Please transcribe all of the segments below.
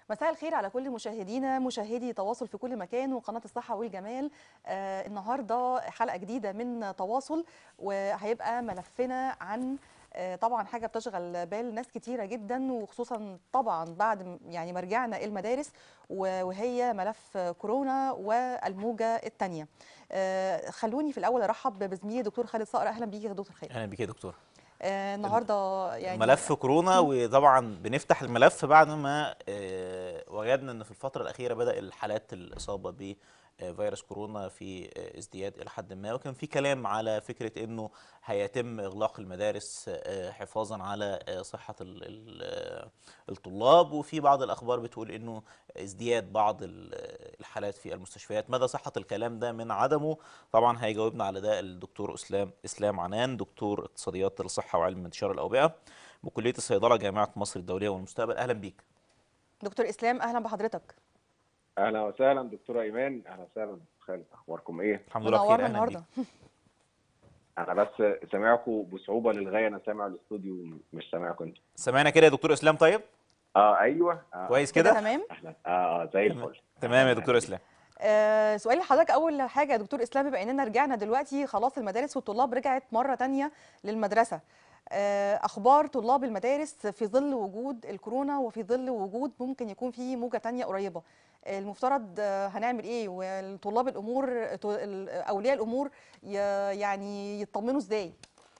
مساء الخير على كل مشاهدينا مشاهدي تواصل في كل مكان وقناة الصحة والجمال آه النهاردة حلقة جديدة من تواصل وهيبقى ملفنا عن آه طبعا حاجة بتشغل بال ناس كتيرة جدا وخصوصا طبعا بعد م- يعني ما رجعنا المدارس و- وهي ملف كورونا والموجة الثانية آه خلوني في الأول أرحب بزميلي دكتور خالد صقر أهلا بيك يا دكتور خالد اهلا بيك يا دكتور آه النهاردة يعني ملف كورونا وطبعا بنفتح الملف بعد ما آه، وجدنا ان في الفتره الاخيره بدا الحالات الاصابه بفيروس كورونا في آه، ازدياد الى حد ما وكان في كلام على فكره انه هيتم اغلاق المدارس آه، حفاظا على آه، صحه ال- ال- آه، الطلاب وفي بعض الاخبار بتقول انه ازدياد بعض ال- الحالات في المستشفيات مدى صحه الكلام ده من عدمه طبعا هيجاوبنا على ده الدكتور اسلام اسلام عنان دكتور اقتصاديات الصحه وعلم انتشار الاوبئه بكليه الصيدله جامعه مصر الدوليه والمستقبل اهلا بيك دكتور إسلام أهلا بحضرتك اهلا وسهلا دكتوره ايمان اهلا وسهلا دكتور خالد اخباركم ايه الحمد لله بخير منورنا اهلا النهارده بيك انا بس سامعكم بصعوبه للغايه انا سامع الاستوديو مش سامعكم انتوا سمعنا كده يا دكتور اسلام طيب اه ايوه آه. كويس كده كده تمام اهلا اه اه زي تمام. الفل تمام يا أهلاً دكتور بيك. اسلام آه سؤالي لحضرتك اول حاجه يا دكتور اسلام بما اننا رجعنا دلوقتي خلاص المدارس والطلاب رجعت مره تانية للمدرسه آه اخبار طلاب المدارس في ظل وجود الكورونا وفي ظل وجود ممكن يكون في موجه تانية قريبه آه، المفترض آه، هنعمل ايه والطلاب الامور ط- ال- اولياء الامور ي- يعني يطمنوا ازاي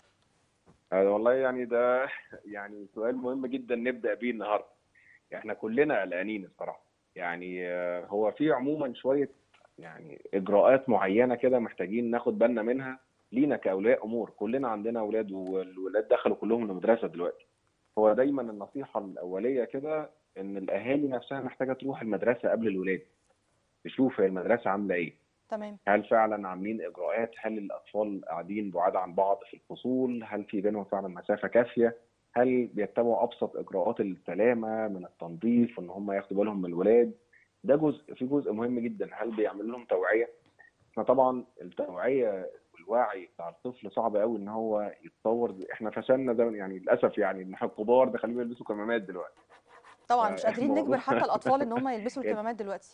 آه والله يعني ده يعني سؤال مهم جدا نبدا بيه النهارده احنا كلنا قلقانين الصراحه يعني آه هو في عموما شويه يعني اجراءات معينه كده محتاجين ناخد بالنا منها لينا كاولياء امور كلنا عندنا اولاد والولاد دخلوا كلهم المدرسه دلوقتي هو دايما النصيحه الاوليه كده ان الاهالي نفسها محتاجه تروح المدرسه قبل الولاد تشوف هي المدرسه عامله ايه تمام هل فعلا عاملين اجراءات هل الاطفال قاعدين بعاد عن بعض في الفصول هل في بينهم فعلا مسافه كافيه هل بيتبعوا ابسط اجراءات السلامه من التنظيف وان هم ياخدوا بالهم من الولاد ده جزء في جزء مهم جدا هل بيعملوا لهم توعيه احنا طبعا التوعيه والوعي بتاع الطفل صعب قوي ان هو يتطور احنا فشلنا ده يعني للاسف يعني ان احنا الكبار دخلوهم يلبسوا كمامات دلوقتي طبعا مش آه، قادرين الموضوع- نجبر حتى الاطفال ان هم يلبسوا يعني- الكمامات دلوقتي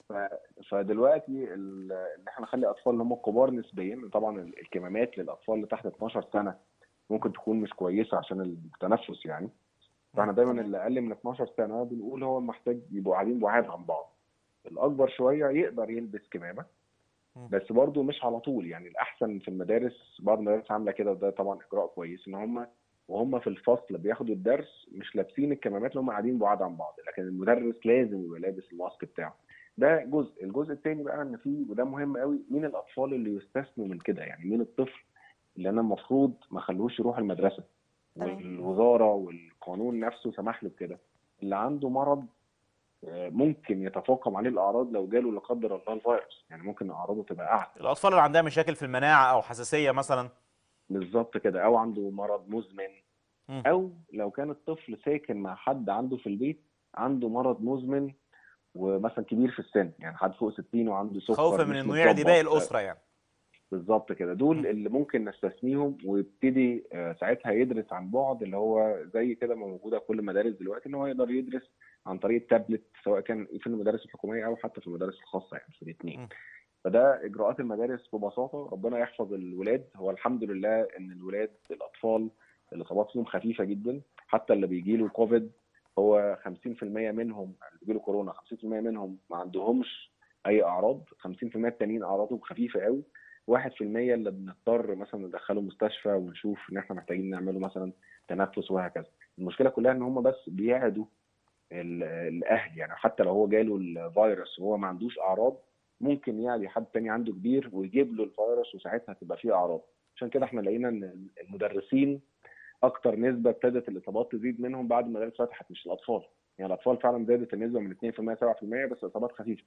فدلوقتي ال- ان احنا نخلي الاطفال اللي هم الكبار نسبيا طبعا ال- الكمامات للاطفال اللي تحت 12 سنه ممكن تكون مش كويسه عشان التنفس يعني فاحنا دايما تمام. اللي اقل من 12 سنه بنقول هو محتاج يبقوا قاعدين بعاد عن بعض الاكبر شويه يقدر يلبس كمامه مم. بس برضه مش على طول يعني الاحسن في المدارس بعض المدارس عامله كده وده طبعا اجراء كويس ان هم وهم في الفصل بياخدوا الدرس مش لابسين الكمامات اللي هم قاعدين بعاد عن بعض لكن المدرس لازم يبقى لابس الماسك بتاعه ده جزء الجزء الثاني بقى ان في وده مهم قوي مين الاطفال اللي يستثنوا من كده يعني مين الطفل اللي انا المفروض ما خلوش يروح المدرسه تمام. والوزاره والقانون نفسه سمح له بكده اللي عنده مرض آه، ممكن يتفاقم عليه الاعراض لو جاله لا قدر الله الفيروس يعني ممكن اعراضه تبقى اعلى الاطفال اللي عندها مشاكل في المناعه او حساسيه مثلا بالظبط كده او عنده مرض مزمن مم. او لو كان الطفل ساكن مع حد عنده في البيت عنده مرض مزمن ومثلا كبير في السن يعني حد فوق 60 وعنده سكر خوفا مش من انه يعدي باقي متظبط. الاسره يعني بالظبط كده دول مم. اللي ممكن نستثنيهم ويبتدي آه، ساعتها يدرس عن بعد اللي هو زي كده ما موجوده في كل المدارس دلوقتي ان هو يقدر يدرس عن طريق التابلت سواء كان في المدارس الحكوميه او حتى في المدارس الخاصه يعني في الاثنين مم. فده اجراءات المدارس ببساطه ربنا يحفظ الولاد هو الحمد لله ان الولاد الاطفال الاصابات فيهم خفيفه جدا حتى اللي بيجي له كوفيد هو 50% منهم اللي بيجي له كورونا 50% منهم ما عندهمش اي اعراض 50% التانيين اعراضهم خفيفه قوي 1% اللي بنضطر مثلا ندخله مستشفى ونشوف ان احنا محتاجين نعمله مثلا تنفس وهكذا المشكله كلها ان هم بس بيعدوا ال- الاهل يعني حتى لو هو جاله الفيروس وهو ما عندوش اعراض ممكن يعدي حد تاني عنده كبير ويجيب له الفيروس وساعتها تبقى فيه اعراض عشان كده احنا لقينا ان المدرسين اكتر نسبه ابتدت الاصابات تزيد منهم بعد ما المدارس فتحت مش الاطفال يعني الاطفال فعلا زادت النسبه من 2% 7% بس اصابات خفيفه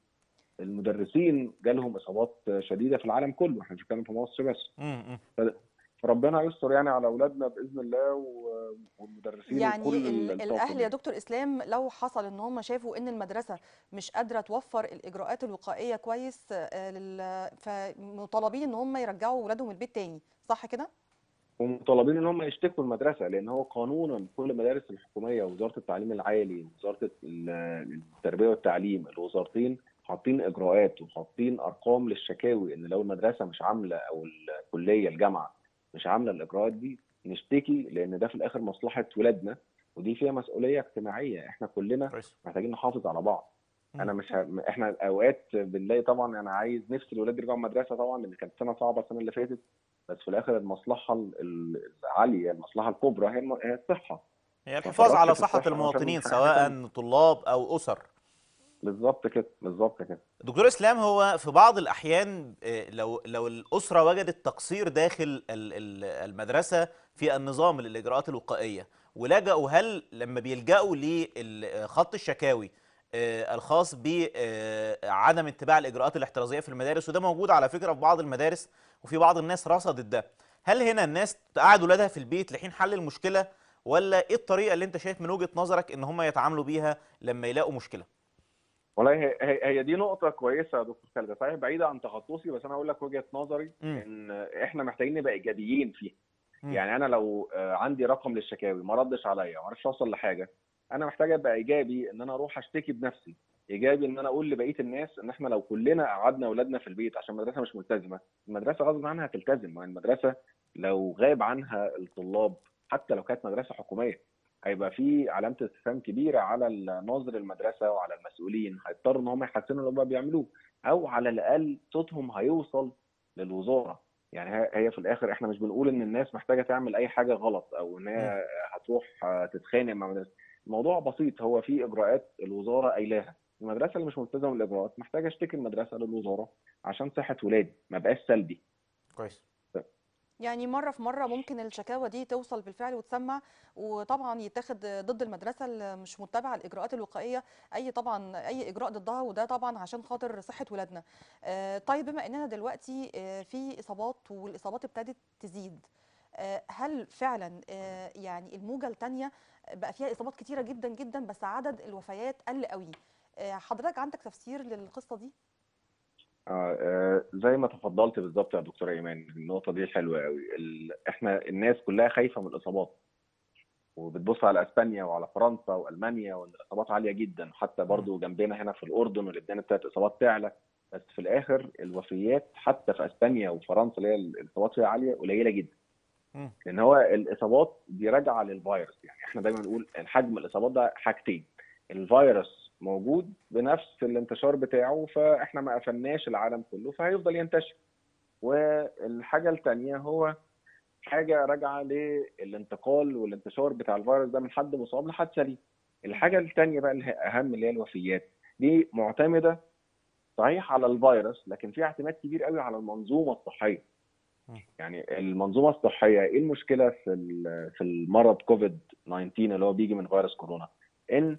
المدرسين جالهم اصابات شديده في العالم كله احنا مش بنتكلم في مصر بس مم. فربنا يستر يعني على اولادنا باذن الله و- والمدرسين يعني وكل ال- الطاقم الاهل يا يعني. دكتور اسلام لو حصل ان هم شافوا ان المدرسه مش قادره توفر الاجراءات الوقائيه كويس آه، لل- فمطالبين ان هم يرجعوا اولادهم البيت تاني صح كده ومطالبين ان هم يشتكوا المدرسه لان هو قانونا كل المدارس الحكوميه ووزاره التعليم العالي ووزاره ال- التربيه والتعليم الوزارتين حاطين اجراءات وحاطين ارقام للشكاوي ان لو المدرسه مش عامله او الكليه الجامعه مش عامله الاجراءات دي نشتكي لان ده في الاخر مصلحه ولادنا ودي فيها مسؤوليه اجتماعيه احنا كلنا كويس محتاجين نحافظ على بعض مم. انا مش ه... احنا اوقات بنلاقي طبعا انا عايز نفسي الولاد يرجعوا المدرسه طبعا لان كانت سنه صعبه السنه اللي فاتت بس في الاخر المصلحه ال- ال- العاليه المصلحه الكبرى هي الم- هي الصحه هي الحفاظ على فركز صحة الصحة المواطنين عشان حاجة سواء طلاب أو أسر بالظبط كده بالظبط كده دكتور اسلام هو في بعض الاحيان آه، لو لو الاسره وجدت تقصير داخل ال- ال- المدرسه في النظام للاجراءات الوقائيه ولجأوا هل لما بيلجأوا لخط الشكاوي آه، الخاص بعدم اتباع الاجراءات الاحترازيه في المدارس وده موجود على فكره في بعض المدارس وفي بعض الناس رصدت ده هل هنا الناس تقعد ولادها في البيت لحين حل المشكله ولا ايه الطريقه اللي انت شايف من وجهه نظرك ان هم يتعاملوا بيها لما يلاقوا مشكله والله هي, هي هي دي نقطة كويسة يا دكتور خالد صحيح بعيدة عن تخصصي بس أنا أقول لك وجهة نظري مم. إن إحنا محتاجين نبقى إيجابيين فيها مم. يعني أنا لو آه، عندي رقم للشكاوي ما ردش عليا ما عرفش أوصل لحاجة أنا محتاج أبقى إيجابي إن أنا أروح أشتكي بنفسي إيجابي إن أنا أقول لبقية الناس إن إحنا لو كلنا قعدنا أولادنا في البيت عشان المدرسة مش ملتزمة المدرسة غصب عنها هتلتزم ما المدرسة لو غاب عنها الطلاب حتى لو كانت مدرسة حكومية هيبقى في علامه استفهام كبيره على ناظر المدرسه وعلى المسؤولين هيضطروا ان هم يحسنوا اللي هم بيعملوه او على الاقل صوتهم هيوصل للوزاره يعني هي- هي في الاخر احنا مش بنقول ان الناس محتاجه تعمل اي حاجه غلط او ان هي هتروح تتخانق مع مدرسه الموضوع بسيط هو في اجراءات الوزاره قايلاها المدرسه اللي مش ملتزمه بالاجراءات محتاجه اشتكي المدرسه للوزاره عشان صحه ولادي ما بقاش سلبي كويس يعني مرة في مرة ممكن الشكاوى دي توصل بالفعل وتسمع وطبعا يتاخد ضد المدرسة اللي مش متبعة الإجراءات الوقائية أي طبعا أي إجراء ضدها وده طبعا عشان خاطر صحة ولادنا. آه، طيب بما إننا دلوقتي آه، في إصابات والإصابات ابتدت تزيد آه، هل فعلا آه، يعني الموجة التانية بقى فيها إصابات كتيرة جدا جدا بس عدد الوفيات قل قوي آه، حضرتك عندك تفسير للقصة دي؟ آه، آه، زي ما تفضلت بالظبط يا دكتور ايمان النقطه دي حلوه قوي ال... احنا الناس كلها خايفه من الاصابات وبتبص على اسبانيا وعلى فرنسا والمانيا وان الاصابات عاليه جدا حتى برضو جنبنا هنا في الاردن ولبنان ابتدت الاصابات تعلى بس في الاخر الوفيات حتى في اسبانيا وفرنسا اللي هي الاصابات فيها عاليه قليله جدا مم. لان هو الاصابات دي راجعه للفيروس يعني احنا دايما بنقول الحجم الاصابات ده حاجتين الفيروس موجود بنفس الانتشار بتاعه فاحنا ما قفلناش العالم كله فهيفضل ينتشر والحاجه الثانيه هو حاجه راجعه للانتقال والانتشار بتاع الفيروس ده من حد مصاب لحد سليم الحاجه الثانيه بقى اللي هي اهم اللي هي الوفيات دي معتمده صحيح على الفيروس لكن في اعتماد كبير قوي على المنظومه الصحيه مم. يعني المنظومه الصحيه ايه المشكله في ال- في المرض كوفيد 19 اللي هو بيجي من فيروس كورونا ان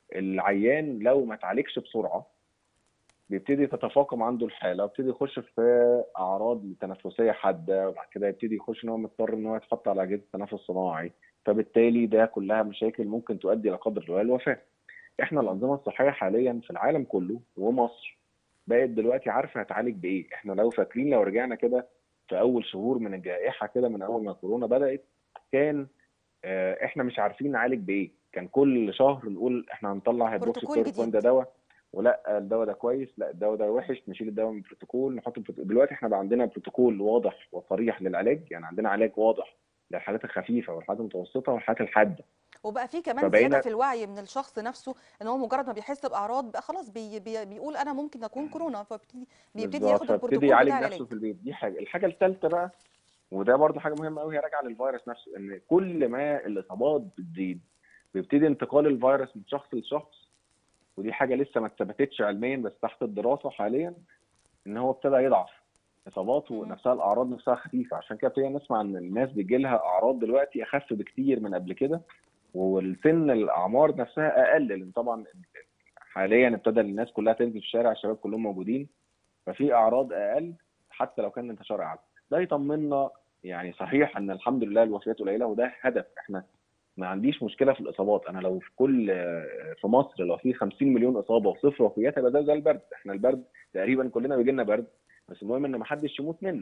العيان لو ما اتعالجش بسرعه بيبتدي تتفاقم عنده الحاله ويبتدي يخش في اعراض تنفسيه حاده وبعد كده يبتدي يخش ان هو مضطر ان هو يتحط على اجهزه تنفس صناعي فبالتالي ده كلها مشاكل ممكن تؤدي الى قدر الله الوفاه. احنا الانظمه الصحيه حاليا في العالم كله ومصر بقت دلوقتي عارفه هتعالج بايه، احنا لو فاكرين لو رجعنا كده في اول شهور من الجائحه كده من اول ما كورونا بدات كان آه، احنا مش عارفين نعالج بايه، كان كل شهر نقول احنا هنطلع هيدروكسي بروتوكول كلوروكوين ده جديد. دواء ولا الدواء ده كويس لا الدواء ده وحش نشيل الدواء من البروتوكول نحط البروتوكول. دلوقتي احنا بقى عندنا بروتوكول واضح وصريح للعلاج يعني عندنا علاج واضح للحالات الخفيفه والحالات المتوسطه والحالات الحاده وبقى في كمان فبقينا- زياده في الوعي من الشخص نفسه ان هو مجرد ما بيحس باعراض بقى خلاص بي بي بيقول انا ممكن اكون كورونا فبيبتدي بيبتدي بالظبط، ياخد فابتدي البروتوكول يعالج بتاع نفسه العلاج في البيت دي حاجه الحاجه الثالثه بقى وده برضه حاجه مهمه قوي هي راجعه للفيروس نفسه ان كل ما الاصابات بتزيد بيبتدي انتقال الفيروس من شخص لشخص ودي حاجه لسه ما اتثبتتش علميا بس تحت الدراسه حاليا ان هو ابتدى يضعف اصاباته مم. نفسها الاعراض نفسها خفيفه عشان كده ابتدينا نسمع ان الناس بيجي لها اعراض دلوقتي اخف بكتير من قبل كده والسن الاعمار نفسها اقل لان طبعا حاليا ابتدى الناس كلها تنزل في الشارع الشباب كلهم موجودين ففي اعراض اقل حتى لو كان الانتشار اعلى ده يطمنا يعني صحيح ان الحمد لله الوفيات قليله وده هدف احنا ما عنديش مشكله في الاصابات انا لو في كل في مصر لو في 50 مليون اصابه وصفر وفيات هيبقى ده زي البرد احنا البرد تقريبا كلنا بيجي لنا برد بس المهم ان ما حدش يموت منه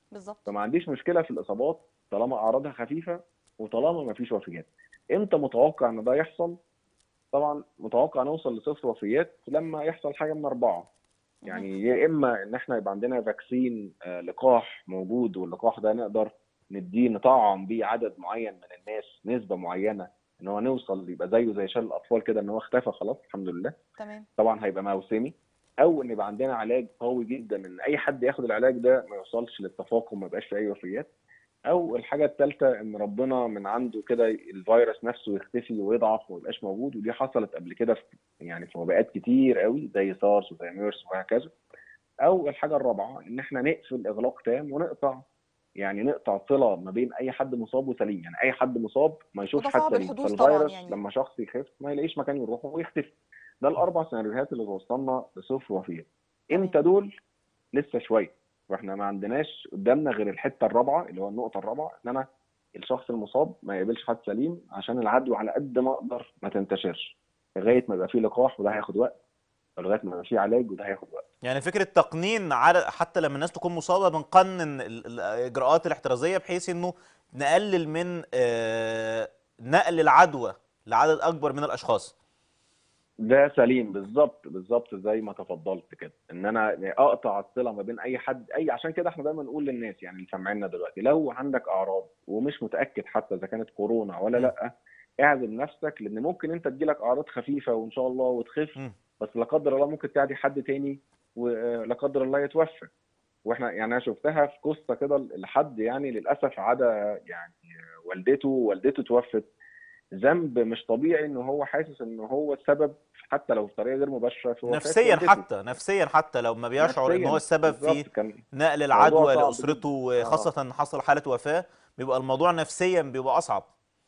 بالظبط فما عنديش مشكله في الاصابات طالما اعراضها خفيفه وطالما ما فيش وفيات امتى متوقع ان ده يحصل طبعا متوقع نوصل لصفر وفيات لما يحصل حاجه من اربعه يعني يا اما ان احنا يبقى عندنا فاكسين آه، لقاح موجود واللقاح ده نقدر نديه نطعم بيه عدد معين من الناس نسبه معينه ان هو نوصل يبقى زيه زي شلل الاطفال كده ان هو اختفى خلاص الحمد لله تمام طبعا هيبقى موسمي او ان يبقى عندنا علاج قوي جدا ان اي حد ياخد العلاج ده ما يوصلش للتفاقم ما يبقاش فيه اي وفيات او الحاجه الثالثه ان ربنا من عنده كده الفيروس نفسه يختفي ويضعف وما يبقاش موجود ودي حصلت قبل كده في يعني في وباءات كتير قوي زي سارس وزي ميرس وهكذا او الحاجه الرابعه ان احنا نقفل اغلاق تام ونقطع يعني نقطع صله ما بين اي حد مصاب وسليم يعني اي حد مصاب ما يشوفش وده حد صعب سليم الحدوث طبعاً فالفيروس يعني. لما شخص يخف ما يلاقيش مكان يروح ويختفي ده الاربع سيناريوهات اللي توصلنا لصفر وفيات تمام. امتى دول لسه شويه واحنا ما عندناش قدامنا غير الحته الرابعه اللي هو النقطه الرابعه ان انا الشخص المصاب ما يقابلش حد سليم عشان العدوى على قد ما اقدر ما تنتشرش لغايه ما يبقى فيه لقاح وده هياخد وقت ولغايه ما يبقى فيه علاج وده هياخد وقت يعني فكره تقنين على حتى لما الناس تكون مصابه بنقنن ال- الاجراءات الاحترازيه بحيث انه نقلل من آه، نقل العدوى لعدد اكبر من الاشخاص ده سليم بالظبط بالظبط زي ما تفضلت كده ان انا اقطع الصله ما بين اي حد اي عشان كده احنا دايما نقول للناس يعني اللي سامعيننا دلوقتي لو عندك اعراض ومش متاكد حتى اذا كانت كورونا ولا م. لا اعزم نفسك لان ممكن انت تجيلك اعراض خفيفه وان شاء الله وتخف م. بس لا قدر الله ممكن تعدي حد تاني ولا قدر الله يتوفى واحنا يعني انا شفتها في قصه كده لحد يعني للاسف عدا يعني والدته والدته توفت ذنب مش طبيعي ان هو حاسس ان هو السبب حتى لو بطريقه غير مباشره في وفاة نفسيا والدته. حتى نفسيا حتى لو ما بيشعر ان نفسياً هو السبب بالظبط في كان نقل العدوى صعب لاسرته جداً. خاصه ان حصل حاله وفاه بيبقى الموضوع نفسيا بيبقى اصعب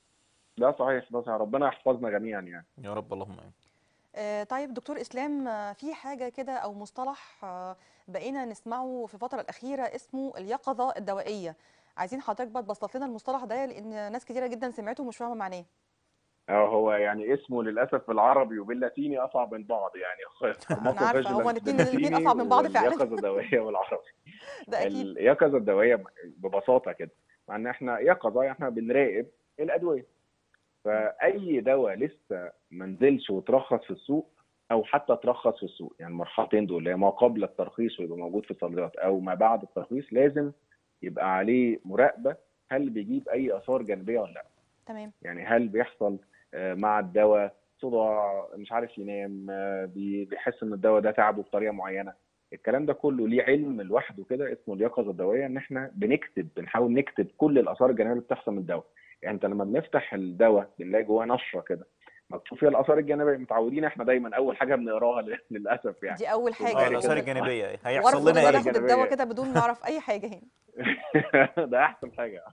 ده صحيح ده صحيح ربنا يحفظنا جميعا يعني يا رب اللهم امين آه، طيب دكتور اسلام آه، في حاجه كده او مصطلح آه، بقينا نسمعه في الفتره الاخيره اسمه اليقظه الدوائيه عايزين حضرتك بقى تبسط لنا المصطلح ده لان ناس كتيره جدا سمعته ومش فاهمه معناه اه هو يعني اسمه للاسف بالعربي وباللاتيني اصعب من بعض يعني أنا عارفة، هما الاتنين- الاتنين أصعب من بعض فعلاً. اليقظه الدوائيه والعربي ده اكيد اليقظه الدوائيه ببساطه كده مع ان احنا يقظه احنا بنراقب الادويه فاي دواء لسه ما نزلش وترخص في السوق او حتى ترخص في السوق يعني المرحلتين دول اللي هي ما قبل الترخيص ويبقى موجود في الصيدليات او ما بعد الترخيص لازم يبقى عليه مراقبه هل بيجيب اي اثار جانبيه ولا لا تمام يعني هل بيحصل آه، مع الدواء صداع مش عارف ينام آه، بي- بيحس ان الدواء ده تعبه بطريقه معينه الكلام ده كله ليه علم لوحده كده اسمه اليقظه الدوائيه ان احنا بنكتب بنحاول نكتب كل الاثار الجانبيه اللي بتحصل من الدواء يعني انت لما بنفتح الدواء بنلاقي جواه نشره كده مكتوب فيها الاثار الجانبيه متعودين احنا دايما اول حاجه بنقراها للاسف يعني دي اول حاجه اه وبعد الاثار كده- الجانبيه وارفض هيحصل ان لنا انا ايه اخد الدواء كده بدون ما اعرف اي حاجه هنا ده احسن حاجه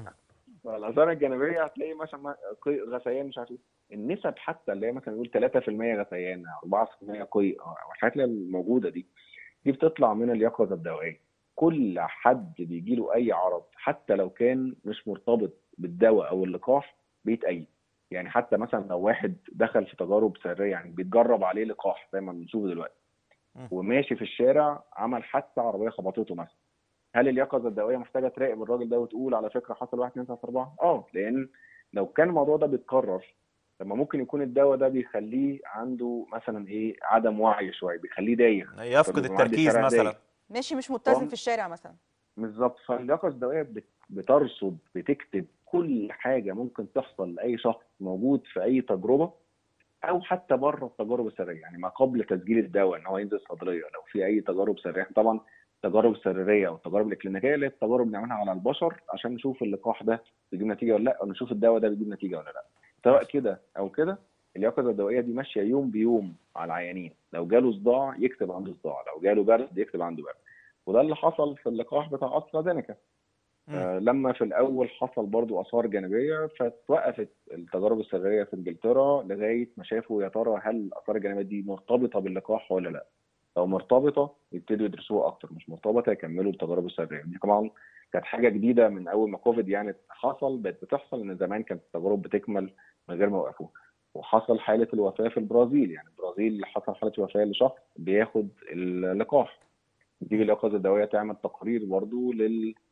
فالاثار الجانبيه هتلاقي مثلا قيء غثيان مش عارف ايه النسب حتى اللي هي مثلا نقول 3% غثيان او 4% قيء او الحاجات اللي الموجوده دي دي بتطلع من اليقظه الدوائيه كل حد بيجي له اي عرض حتى لو كان مش مرتبط بالدواء او اللقاح بيتأيد يعني حتى مثلا لو واحد دخل في تجارب سريه يعني بيتجرب عليه لقاح زي ما بنشوفه دلوقتي مم. وماشي في الشارع عمل حادثه عربيه خبطته مثلا هل اليقظه الدوائيه محتاجه تراقب الراجل ده وتقول على فكره حصل 1 2 3 4 اه لان لو كان الموضوع ده بيتكرر لما ممكن يكون الدواء ده بيخليه عنده مثلا ايه عدم وعي شويه بيخليه دايخ يفقد فبيبقى معدي التركيز شارع مثلا دايخ. ماشي مش متزن طبعاً. في الشارع مثلا بالظبط فاليقظه الدوائيه بت- بترصد بتكتب كل حاجه ممكن تحصل لاي شخص موجود في اي تجربه او حتى بره التجارب السريه يعني ما قبل تسجيل الدواء ان هو ينزل صيدليه لو في اي تجارب سريه إحنا طبعا التجارب السريريه والتجارب الكلينيكيه اللي هي التجارب بنعملها على البشر عشان نشوف اللقاح ده بيجيب نتيجه ولا لا او نشوف الدواء ده بيجيب نتيجه ولا لا سواء كده او كده اليقظه الدوائيه دي ماشيه يوم بيوم على العيانين لو جاله صداع يكتب عنده صداع لو جاله برد يكتب عنده برد وده اللي حصل في اللقاح بتاع استرازينيكا مم. آه، لما في الاول حصل برضو اثار جانبيه فتوقفت التجارب السريه في انجلترا لغايه ما شافوا يا ترى هل الاثار الجانبيه دي مرتبطه باللقاح ولا لا لو مرتبطه يبتدوا يدرسوها اكتر مش مرتبطه يكملوا التجارب السريه دي طبعا كانت حاجه جديده من اول ما كوفيد يعني حصل بقت بتحصل ان زمان كانت التجارب بتكمل من غير ما يوقفوها وحصل حاله الوفاه في البرازيل يعني البرازيل حصل حاله وفاه لشخص بياخد اللقاح تيجي اليقظه الدوائيه تعمل تقرير برضو لل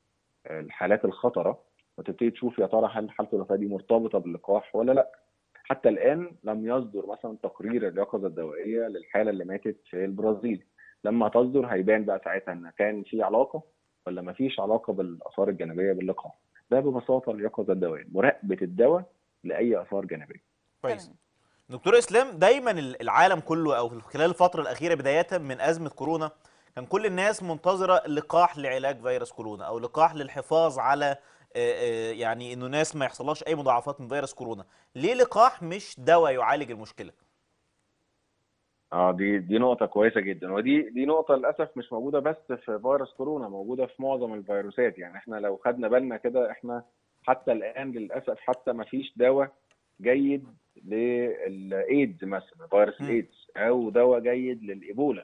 الحالات الخطره وتبتدي تشوف يا ترى هل حالته الوفاه دي مرتبطه باللقاح ولا لا حتى الان لم يصدر مثلا تقرير اليقظه الدوائيه للحاله اللي ماتت في البرازيل لما تصدر هيبان بقى ساعتها ان كان في علاقه ولا ما فيش علاقه بالاثار الجانبيه باللقاح ده ببساطه اليقظه الدوائيه مراقبه الدواء لاي اثار جانبيه كويس تمام. دكتور اسلام دايما ال- العالم كله او في خلال الفتره الاخيره بدايه من ازمه كورونا كان كل الناس منتظره لقاح لعلاج فيروس كورونا او لقاح للحفاظ على آه، آه، يعني انه ناس ما يحصلهاش اي مضاعفات من فيروس كورونا ليه لقاح مش دواء يعالج المشكله اه دي دي نقطة كويسة جدا ودي دي نقطة للأسف مش موجودة بس في فيروس كورونا موجودة في معظم الفيروسات يعني احنا لو خدنا بالنا كده احنا حتى الآن للأسف حتى ما فيش دواء جيد للإيدز مثلا فيروس مم. الإيدز أو دواء جيد للإيبولا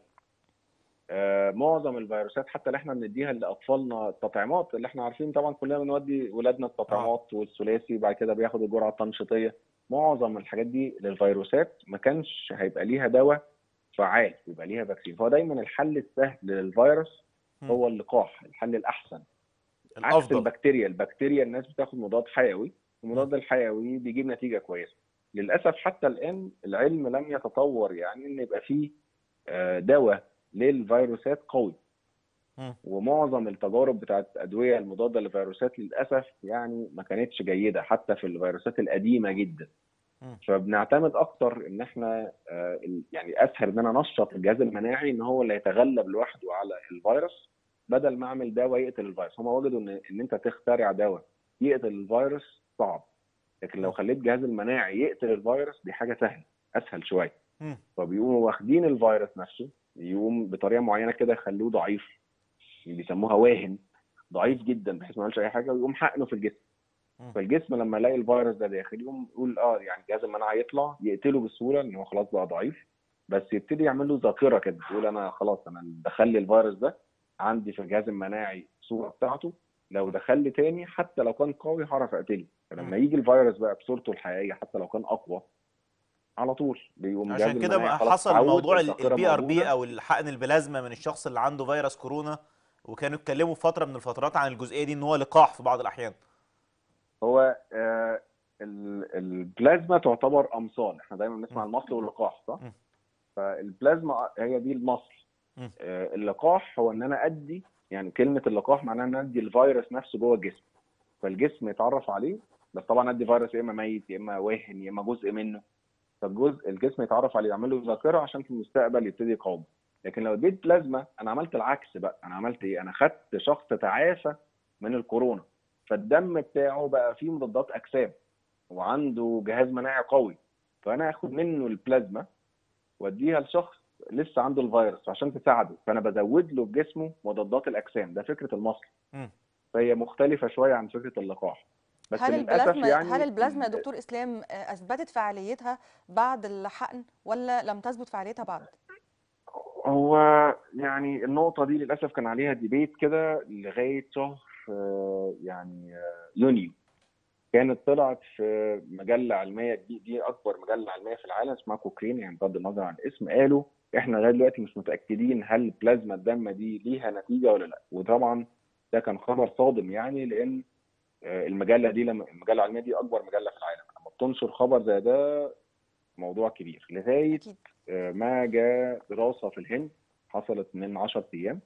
آه معظم الفيروسات حتى اللي احنا بنديها لأطفالنا التطعيمات اللي احنا عارفين طبعا كلنا بنودي ولادنا التطعيمات والثلاثي بعد كده بياخد الجرعة التنشيطية معظم الحاجات دي للفيروسات ما كانش هيبقى ليها دواء فعال يبقى ليها فاكسين فهو دايما الحل السهل للفيروس مم. هو اللقاح الحل الاحسن عكس الافضل البكتيريا البكتيريا الناس بتاخد مضاد حيوي المضاد الحيوي بيجيب نتيجه كويسه للاسف حتى الان العلم لم يتطور يعني ان يبقى فيه آه، دواء للفيروسات قوي مم. ومعظم التجارب بتاعت ادويه المضاده للفيروسات للاسف يعني ما كانتش جيده حتى في الفيروسات القديمه جدا مم. فبنعتمد اكتر ان احنا آه، ال- يعني اسهل ان انا انشط الجهاز المناعي ان هو اللي يتغلب لوحده على الفيروس بدل ما اعمل دواء يقتل الفيروس هم وجدوا ان ان انت تخترع دواء يقتل الفيروس صعب لكن لو خليت الجهاز المناعي يقتل الفيروس دي حاجه سهله اسهل شويه مم. فبيقوموا واخدين الفيروس نفسه يقوم بطريقه معينه كده يخلوه ضعيف بيسموها واهن ضعيف جدا بحيث ما يعملش اي حاجه ويقوم حقنه في الجسم مم. فالجسم لما يلاقي الفيروس ده داخل يقوم يقول اه يعني الجهاز المناعي يطلع يقتله بسهوله ان هو خلاص بقى ضعيف بس يبتدي يعمل له ذاكره كده يقول انا خلاص انا دخل لي الفيروس ده عندي في الجهاز المناعي الصوره بتاعته لو دخل لي تاني حتى لو كان قوي هعرف اقتله فلما مم. يجي الفيروس بقى بصورته الحقيقيه حتى لو كان اقوى على طول بيقوم الجهاز عشان كده المناعي بقى خلاص حصل اتعود، موضوع الذاكرة البي ار موجودة. بي او الحقن البلازما من الشخص اللي عنده فيروس كورونا وكانوا اتكلموا في فتره من الفترات عن الجزئيه دي ان هو لقاح في بعض الاحيان هو آه ال- البلازما تعتبر امصال احنا دايما بنسمع المصل واللقاح صح م. فالبلازما هي دي المصل م. آه اللقاح هو ان انا ادي يعني كلمه اللقاح معناها ان أنا ادي الفيروس نفسه جوه الجسم فالجسم يتعرف عليه بس طبعا ادي فيروس يا اما ميت يا اما واهن يا اما جزء منه فالجزء الجسم يتعرف عليه يعمل له ذاكره عشان في المستقبل يبتدي يقاوم لكن لو اديت بلازما انا عملت العكس بقى انا عملت ايه انا خدت شخص تعافى من الكورونا فالدم بتاعه بقى فيه مضادات اجسام وعنده جهاز مناعي قوي فانا اخد منه البلازما واديها لشخص لسه عنده الفيروس عشان تساعده فانا بزود له في جسمه مضادات الاجسام ده فكره المصل مم. فهي مختلفه شويه عن فكره اللقاح بس هل للاسف البلازما يعني هل البلازما يا دكتور اسلام آه، اثبتت فعاليتها بعد الحقن ولا لم تثبت فعاليتها بعد؟ هو يعني النقطة دي للأسف كان عليها ديبيت كده لغاية شهر آه، يعني آه، يونيو كانت طلعت في مجلة علمية دي, دي أكبر مجلة علمية في العالم اسمها كوكرين يعني بغض النظر عن الاسم قالوا إحنا لغاية دلوقتي مش متأكدين هل بلازما الدم دي ليها نتيجة ولا لأ وطبعا ده كان خبر صادم يعني لأن آه، المجلة دي لما المجلة العلمية دي أكبر مجلة في العالم لما بتنشر خبر زي ده موضوع كبير لغاية اكيد ما جاء دراسة في الهند حصلت من 10 أيام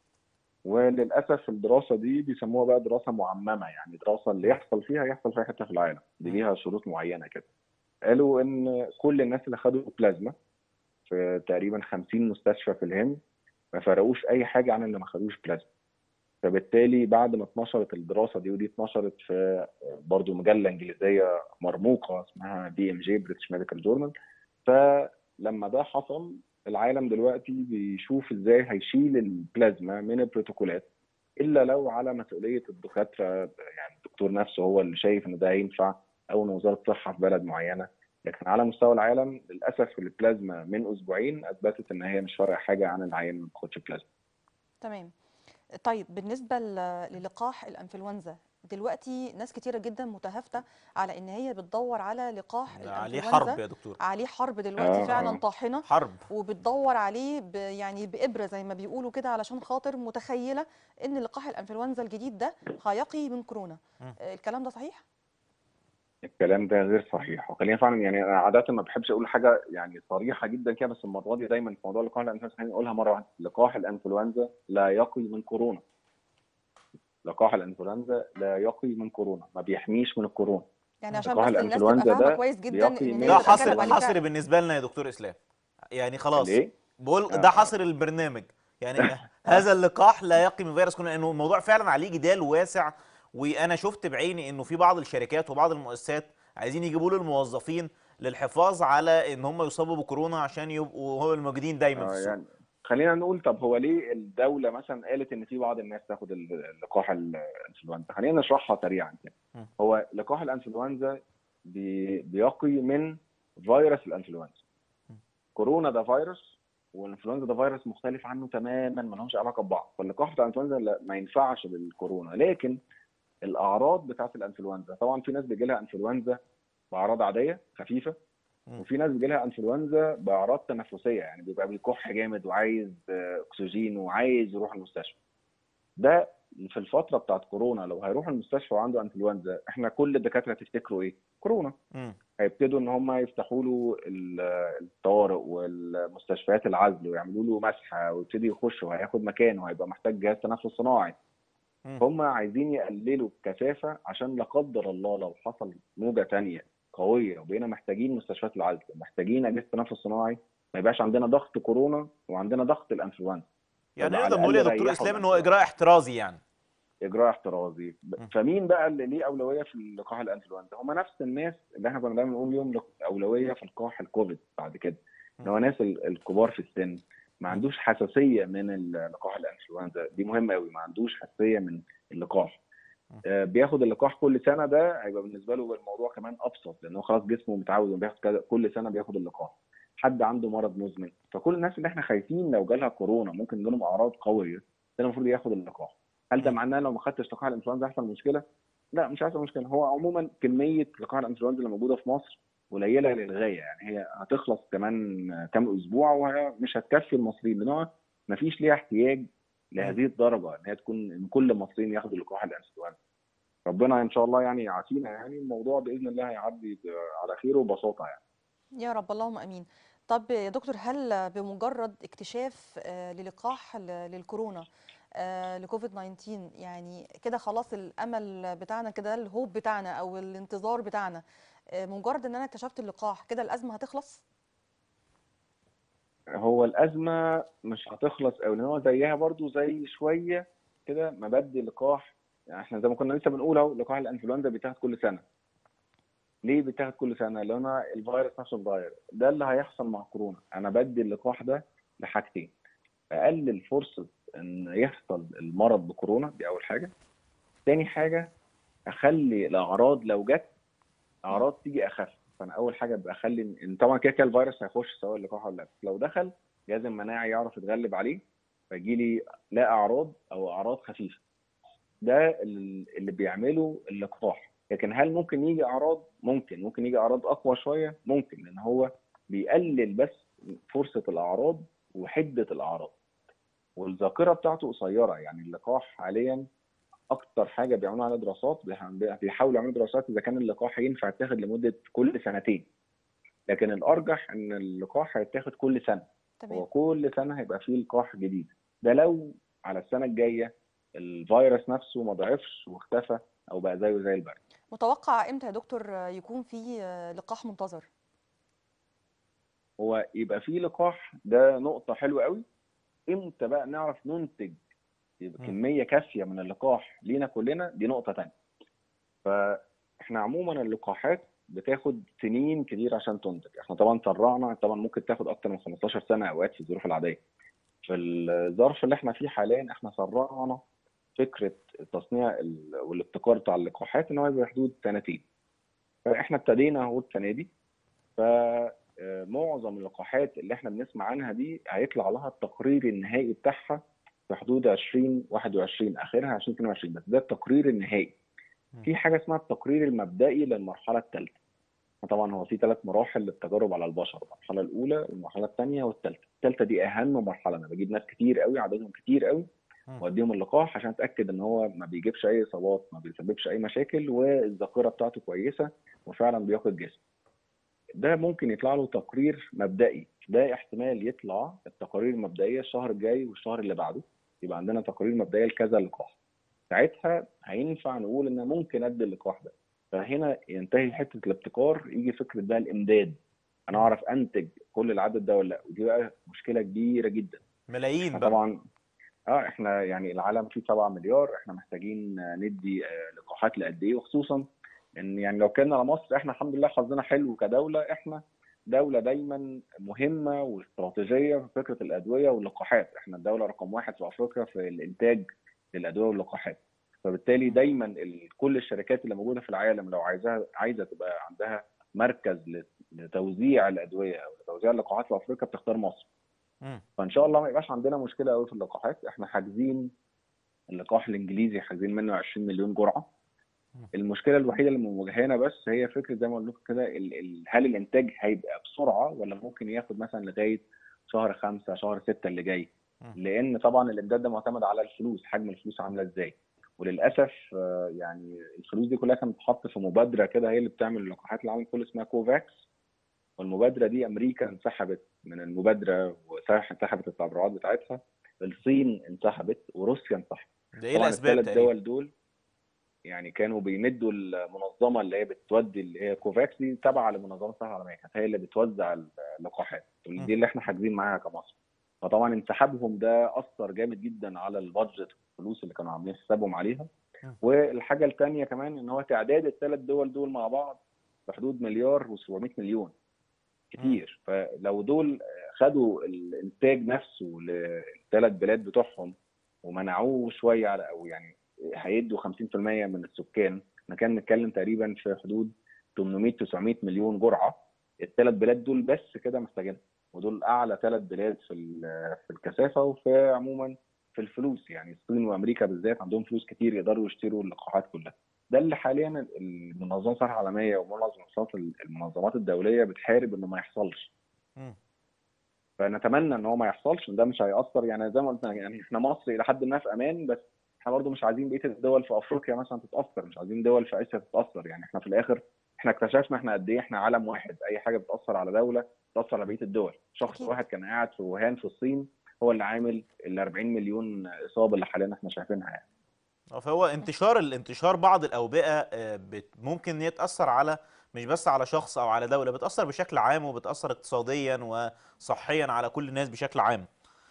وللأسف الدراسة دي بيسموها بقى دراسة معممة يعني دراسة اللي يحصل فيها يحصل في أي حتة في العالم دي ليها شروط معينة كده قالوا إن كل الناس اللي خدوا بلازما في تقريبا 50 مستشفى في الهند ما فرقوش أي حاجة عن اللي ما خدوش بلازما فبالتالي بعد ما اتنشرت الدراسة دي ودي اتنشرت في برضو مجلة إنجليزية مرموقة اسمها بي ام جي بريتش ميديكال جورنال فلما ده حصل العالم دلوقتي بيشوف ازاي هيشيل البلازما من البروتوكولات الا لو على مسؤوليه الدكاتره يعني الدكتور نفسه هو اللي شايف ان ده هينفع او ان وزاره الصحه في بلد معينه لكن على مستوى العالم للاسف البلازما من اسبوعين اثبتت ان هي مش فارقه حاجه عن العيان ما بياخدش بلازما تمام طيب بالنسبه ل- للقاح الانفلونزا دلوقتي ناس كتيره جدا متهافته على ان هي بتدور على لقاح ده عليه الانفلونزا حرب يا دكتور عليه حرب دلوقتي آه، فعلا آه. طاحنه حرب وبتدور عليه ب يعني بإبرة زي ما بيقولوا كده علشان خاطر متخيلة إن لقاح الإنفلونزا الجديد ده هيقي من كورونا مم. آه، الكلام ده صحيح؟ الكلام ده غير صحيح وخلينا فعلا يعني انا عاده ما بحبش اقول حاجه يعني صريحه جدا كده بس المره دي دايما في موضوع لقاح الانفلونزا خليني اقولها مره واحده لقاح الانفلونزا لا يقي من كورونا لقاح الانفلونزا لا يقي من كورونا ما بيحميش من الكورونا يعني عشان لقاح بس الناس تبقى الإنفلونزا فاهمة ده كويس جدا بيقي إن من- هي ده اللي بتتكلم حصر عليه حصر فعلا. بالنسبه لنا يا دكتور اسلام يعني خلاص ليه؟ بقول آه. ده حصر البرنامج يعني هذا اللقاح لا يقي من فيروس كورونا لانه الموضوع فعلا عليه جدال واسع وانا شفت بعيني انه في بعض الشركات وبعض المؤسسات عايزين يجيبوا له الموظفين للحفاظ على ان هم يصابوا بكورونا عشان يبقوا هم الموجودين دايما في آه السوق يعني خلينا نقول طب هو ليه الدوله مثلا قالت ان في بعض الناس تاخد ال- لقاح الانفلونزا خلينا نشرحها سريعا كده م. هو لقاح الانفلونزا بي- بيقي من فيروس الانفلونزا م. كورونا ده فيروس والانفلونزا ده فيروس مختلف عنه تماما ما لهمش علاقه ببعض فاللقاح بتاع الانفلونزا لا- ما ينفعش للكورونا لكن الاعراض بتاعت الانفلونزا طبعا في ناس بيجي لها انفلونزا باعراض عاديه خفيفه م. وفي ناس بيجي لها انفلونزا باعراض تنفسيه يعني بيبقى بيكح جامد وعايز آه، اكسجين وعايز يروح المستشفى ده في الفتره بتاعت كورونا لو هيروح المستشفى وعنده انفلونزا احنا كل الدكاتره تفتكروا ايه كورونا مم. هيبتدوا ان هم يفتحوا له ال- الطوارئ والمستشفيات العزل ويعملوا له مسحه ويبتدي يخش وهياخد مكانه وهيبقى محتاج جهاز تنفس صناعي مم. هم عايزين يقللوا الكثافه عشان لا قدر الله لو حصل موجه تانية قويه وبقينا محتاجين مستشفيات العزل محتاجين اجهزه تنفس صناعي ما يبقاش عندنا ضغط كورونا وعندنا ضغط الانفلونزا يعني يبقى نقدر على نقول يا الأقل دكتور ريحوا اسلام ان هو الأنفلونزا. اجراء احترازي يعني اجراء احترازي م. فمين بقى اللي ليه اولويه في لقاح الانفلونزا هم نفس الناس اللي احنا كنا دايما نقول لهم اولويه في لقاح الكوفيد بعد كده اللي هو ناس ال- الكبار في السن ما عندوش حساسيه من ال- لقاح الانفلونزا دي مهمه قوي ما عندوش حساسيه من اللقاح م. آه، بياخد اللقاح كل سنه ده هيبقى بالنسبه له الموضوع كمان ابسط لان هو خلاص جسمه متعود انه بياخد كذا- كل سنه بياخد اللقاح حد عنده مرض مزمن فكل الناس اللي احنا خايفين لو جالها كورونا ممكن يجيلهم اعراض قويه ده المفروض ياخد اللقاح هل ده م. معناه لو ما خدتش لقاح الانفلونزا هيحصل مشكله؟ لا مش هيحصل مشكله هو عموما كميه لقاح الانفلونزا اللي موجوده في مصر قليله للغايه يعني هي هتخلص كمان كام اسبوع ومش هتكفي المصريين لان هو ما فيش ليها احتياج لهذه الدرجه ان هي تكون ان كل المصريين ياخدوا لقاح الانفلونزا ربنا ان شاء الله يعني يعافينا يعني الموضوع باذن الله هيعدي على خير وبساطه يعني يا رب اللهم امين طب يا دكتور هل بمجرد اكتشاف آه، للقاح ل- للكورونا آه، لكوفيد 19 يعني كده خلاص الامل بتاعنا كده الهوب بتاعنا او الانتظار بتاعنا آه، مجرد ان انا اكتشفت اللقاح كده الازمه هتخلص هو الازمه مش هتخلص قوي لان هو زيها برضو زي شويه كده مبدي لقاح يعني احنا زي ما كنا لسه بنقول اهو لقاح الانفلونزا بيتاخد كل سنه ليه بيتاخد كل سنه لان أنا الفيروس نفسه اتغير ده اللي هيحصل مع كورونا انا بدي اللقاح ده لحاجتين اقلل فرصه ان يحصل المرض بكورونا دي اول حاجه تاني حاجه اخلي الاعراض لو جت اعراض تيجي اخف فانا اول حاجه بخلي ان طبعا كده كده الفيروس هيخش سواء اللقاح ولا لا بس لو دخل جهاز المناعي يعرف يتغلب عليه فيجي لي لا اعراض او اعراض خفيفه ده ال- اللي بيعمله اللقاح لكن هل ممكن يجي اعراض ممكن ممكن يجي اعراض اقوى شويه ممكن لان هو بيقلل بس فرصه الاعراض وحده الاعراض والذاكره بتاعته قصيره يعني اللقاح حاليا اكتر حاجه بيعملوا عليها دراسات بيح- بيحاولوا يعملوا دراسات اذا كان اللقاح ينفع يتاخد لمده كل سنتين لكن الارجح ان اللقاح هيتاخد كل سنه هو تمام كل سنه هيبقى فيه لقاح جديد ده لو على السنه الجايه الفيروس نفسه ما ضعفش واختفى او بقى زيه زي البرد متوقع امتى يا دكتور آه، يكون في آه، لقاح منتظر هو يبقى فيه لقاح ده نقطه حلوه قوي امتى بقى نعرف ننتج يبقى مم. كميه كافيه من اللقاح لينا كلنا دي نقطه تانية فاحنا عموما اللقاحات بتاخد سنين كتير عشان تنتج احنا طبعا سرعنا طبعا ممكن تاخد اكتر من 15 سنه اوقات في الظروف العاديه في الظرف اللي احنا فيه حاليا احنا سرعنا فكره التصنيع ال- والابتكار بتاع اللقاحات ان هو يبقى حدود سنتين فاحنا ابتدينا اهو السنه دي فمعظم اللقاحات اللي احنا بنسمع عنها دي هيطلع لها التقرير النهائي بتاعها في حدود 2021 اخرها 2022 بس ده التقرير النهائي في حاجه اسمها التقرير المبدئي للمرحله الثالثه طبعا هو في ثلاث مراحل للتجارب على البشر المرحله الاولى والمرحله الثانيه والثالثه الثالثه دي اهم مرحله انا بجيب ناس كتير قوي عددهم كتير قوي مم. واديهم اللقاح عشان اتاكد ان هو ما بيجيبش اي اصابات ما بيسببش اي مشاكل والذاكره بتاعته كويسه وفعلا بياخد جسم ده ممكن يطلع له تقرير مبدئي ده احتمال يطلع التقارير المبدئيه الشهر الجاي والشهر اللي بعده يبقى عندنا تقارير مبدئيه لكذا لقاح ساعتها هينفع نقول ان ممكن ادي اللقاح ده فهنا ينتهي حته الابتكار يجي فكره بقى الامداد انا اعرف انتج كل العدد ده ولا لا ودي بقى مشكله كبيره جدا ملايين احنا بقى طبعا اه احنا يعني العالم فيه 7 مليار احنا محتاجين آه، ندي آه، لقاحات لقد ايه وخصوصا ان يعني لو كنا على مصر احنا الحمد لله حظنا حلو كدوله احنا دوله دايما مهمه واستراتيجيه في فكره الادويه واللقاحات احنا الدوله رقم واحد في افريقيا في الانتاج للادويه واللقاحات فبالتالي دايما ال- كل الشركات اللي موجوده في العالم لو عايزاها عايزه تبقى عندها مركز لت- لتوزيع الادويه او لتوزيع اللقاحات في افريقيا بتختار مصر مم. فان شاء الله ما يبقاش عندنا مشكله قوي في اللقاحات احنا حاجزين اللقاح الانجليزي حاجزين منه 20 مليون جرعه مم. المشكله الوحيده اللي مواجهانا بس هي فكره زي ما قلت لكم كده ال- ال- هل الانتاج هيبقى بسرعه ولا ممكن ياخد مثلا لغايه شهر خمسة شهر ستة اللي جاي مم. لان طبعا الامداد ده معتمد على الفلوس حجم الفلوس عامله ازاي وللاسف آه، يعني الفلوس دي كلها كانت بتتحط في مبادره كده هي اللي بتعمل اللقاحات العالم كله اسمها كوفاكس والمبادره دي امريكا انسحبت من المبادره وانسحبت التبرعات بتاعتها الصين انسحبت وروسيا انسحبت ده ايه طبعا الاسباب الثلاث تقريبا دول دول يعني كانوا بيمدوا المنظمه اللي هي بتودي اللي هي كوفاكس دي تابعه لمنظمه الصحه العالميه كانت هي اللي بتوزع اللقاحات م. دي اللي احنا حاجزين معاها كمصر فطبعا انسحابهم ده اثر جامد جدا على البادجت الفلوس اللي كانوا عاملين حسابهم عليها م. والحاجه الثانيه كمان ان هو تعداد الثلاث دول دول مع بعض في حدود مليار و700 مليون كتير فلو دول خدوا الانتاج نفسه للثلاث بلاد بتوعهم ومنعوه شويه على او يعني هيدوا 50% من السكان احنا كان نتكلم تقريبا في حدود 800 900 مليون جرعه الثلاث بلاد دول بس كده محتاجينها ودول اعلى ثلاث بلاد في ال- في الكثافه وفي عموما في الفلوس يعني الصين وامريكا بالذات عندهم فلوس كتير يقدروا يشتروا اللقاحات كلها ده اللي حاليا المنظمه الصحه العالميه ومنظمات المنظمات الدوليه بتحارب انه ما يحصلش مم. فنتمنى ان هو ما يحصلش ان ده مش هيأثر يعني زي ما قلت يعني احنا مصر الى حد ما في امان بس احنا برضه مش عايزين بقيه الدول في افريقيا مثلا تتاثر مش عايزين دول في اسيا تتاثر يعني احنا في الاخر احنا اكتشفنا احنا قد ايه احنا عالم واحد اي حاجه بتاثر على دوله بتاثر على بقيه الدول شخص أكيد. واحد كان قاعد في ووهان في الصين هو اللي عامل ال 40 مليون اصابه اللي حاليا احنا شايفينها يعني آه، فهو انتشار الانتشار بعض الاوبئه آه، بت- ممكن ان هي تاثر على مش بس على شخص او على دوله بتاثر بشكل عام وبتاثر اقتصاديا وصحيا على كل الناس بشكل عام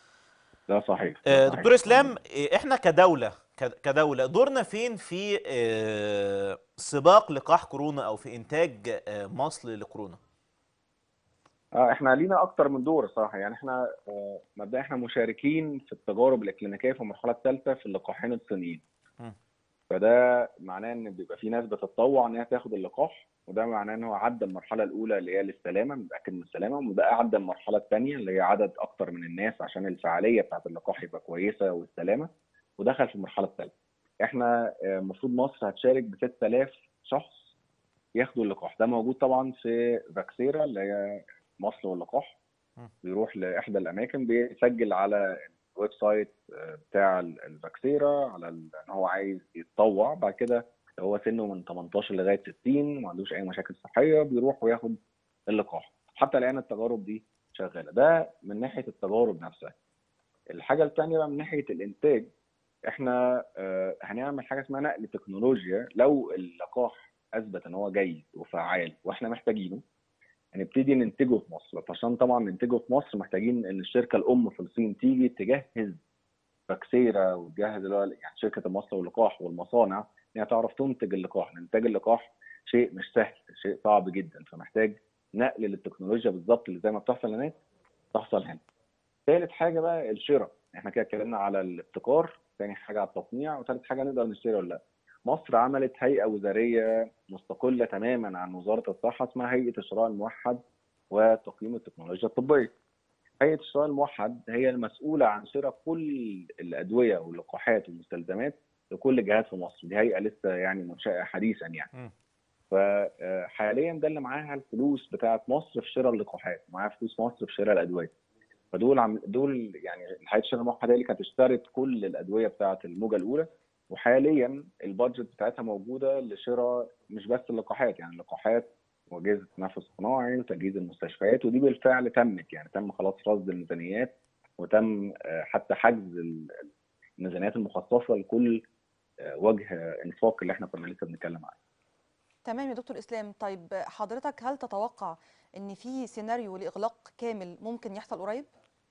ده صحيح آه، ده صحيح. دكتور اسلام آه، احنا كدوله ك- كدوله دورنا فين في آه، سباق لقاح كورونا او في انتاج آه، مصل لكورونا اه احنا لينا اكتر من دور صراحه يعني احنا آه، مبدئيا احنا مشاركين في التجارب الاكلينيكيه في المرحله الثالثه في اللقاحين الصينيين مم. فده معناه ان بيبقى في ناس بتتطوع ان هي تاخد اللقاح وده معناه ان هو عدى المرحله الاولى اللي هي للسلامه متاكد من السلامه وده عدى المرحله الثانيه اللي هي عدد اكتر من الناس عشان الفعاليه بتاعت اللقاح يبقى كويسه والسلامه ودخل في المرحله الثالثه احنا آه، المفروض مصر هتشارك ب 6000 شخص ياخدوا اللقاح ده موجود طبعا في فاكسيرا اللي هي مصر واللقاح مم. بيروح لاحدى الاماكن بيسجل على الويب سايت آه، بتاع ال- الفاكسيرا على ال- ان هو عايز يتطوع بعد كده لو هو سنه من 18 لغايه 60 وما عندوش اي مشاكل صحيه بيروح وياخد اللقاح حتى الان التجارب دي شغاله ده من ناحيه التجارب نفسها الحاجه الثانيه بقى من ناحيه الانتاج احنا آه، هنعمل حاجه اسمها نقل تكنولوجيا لو اللقاح اثبت ان هو جيد وفعال واحنا محتاجينه هنبتدي ننتجه في مصر عشان طبعا ننتجه في مصر محتاجين ان الشركه الام في الصين تيجي تجهز فاكسيرا وتجهز اللي هو يعني شركه المصل واللقاح والمصانع ان هي تعرف تنتج اللقاح انتاج اللقاح شيء مش سهل شيء صعب جدا فمحتاج نقل للتكنولوجيا بالظبط اللي زي ما بتحصل هناك تحصل هنا ثالث حاجه بقى الشراء احنا كده اتكلمنا على الابتكار ثاني حاجه على التصنيع وثالث حاجه نقدر نشتري ولا لا مصر عملت هيئه وزاريه مستقله تماما عن وزاره الصحه اسمها هيئه الشراء الموحد وتقييم التكنولوجيا الطبيه هيئه الشراء الموحد هي المسؤوله عن شراء كل الادويه واللقاحات والمستلزمات لكل الجهات في مصر دي هيئه لسه يعني منشاه حديثا يعني مم. فحاليا ده اللي معاها الفلوس بتاعه مصر في شراء اللقاحات معاها فلوس مصر في شراء الادويه فدول عم دول يعني هيئه الشراء الموحده اللي كانت اشترت كل الادويه بتاعه الموجه الاولى وحاليا البادجت بتاعتها موجوده لشراء مش بس اللقاحات يعني اللقاحات واجهزه التنفس الصناعي وتجهيز المستشفيات ودي بالفعل تمت يعني تم خلاص رصد الميزانيات وتم آه، حتى حجز ال- الميزانيات المخصصه لكل آه، وجه انفاق اللي احنا كنا لسه بنتكلم عنه تمام يا دكتور اسلام طيب حضرتك هل تتوقع ان في سيناريو لاغلاق كامل ممكن يحصل قريب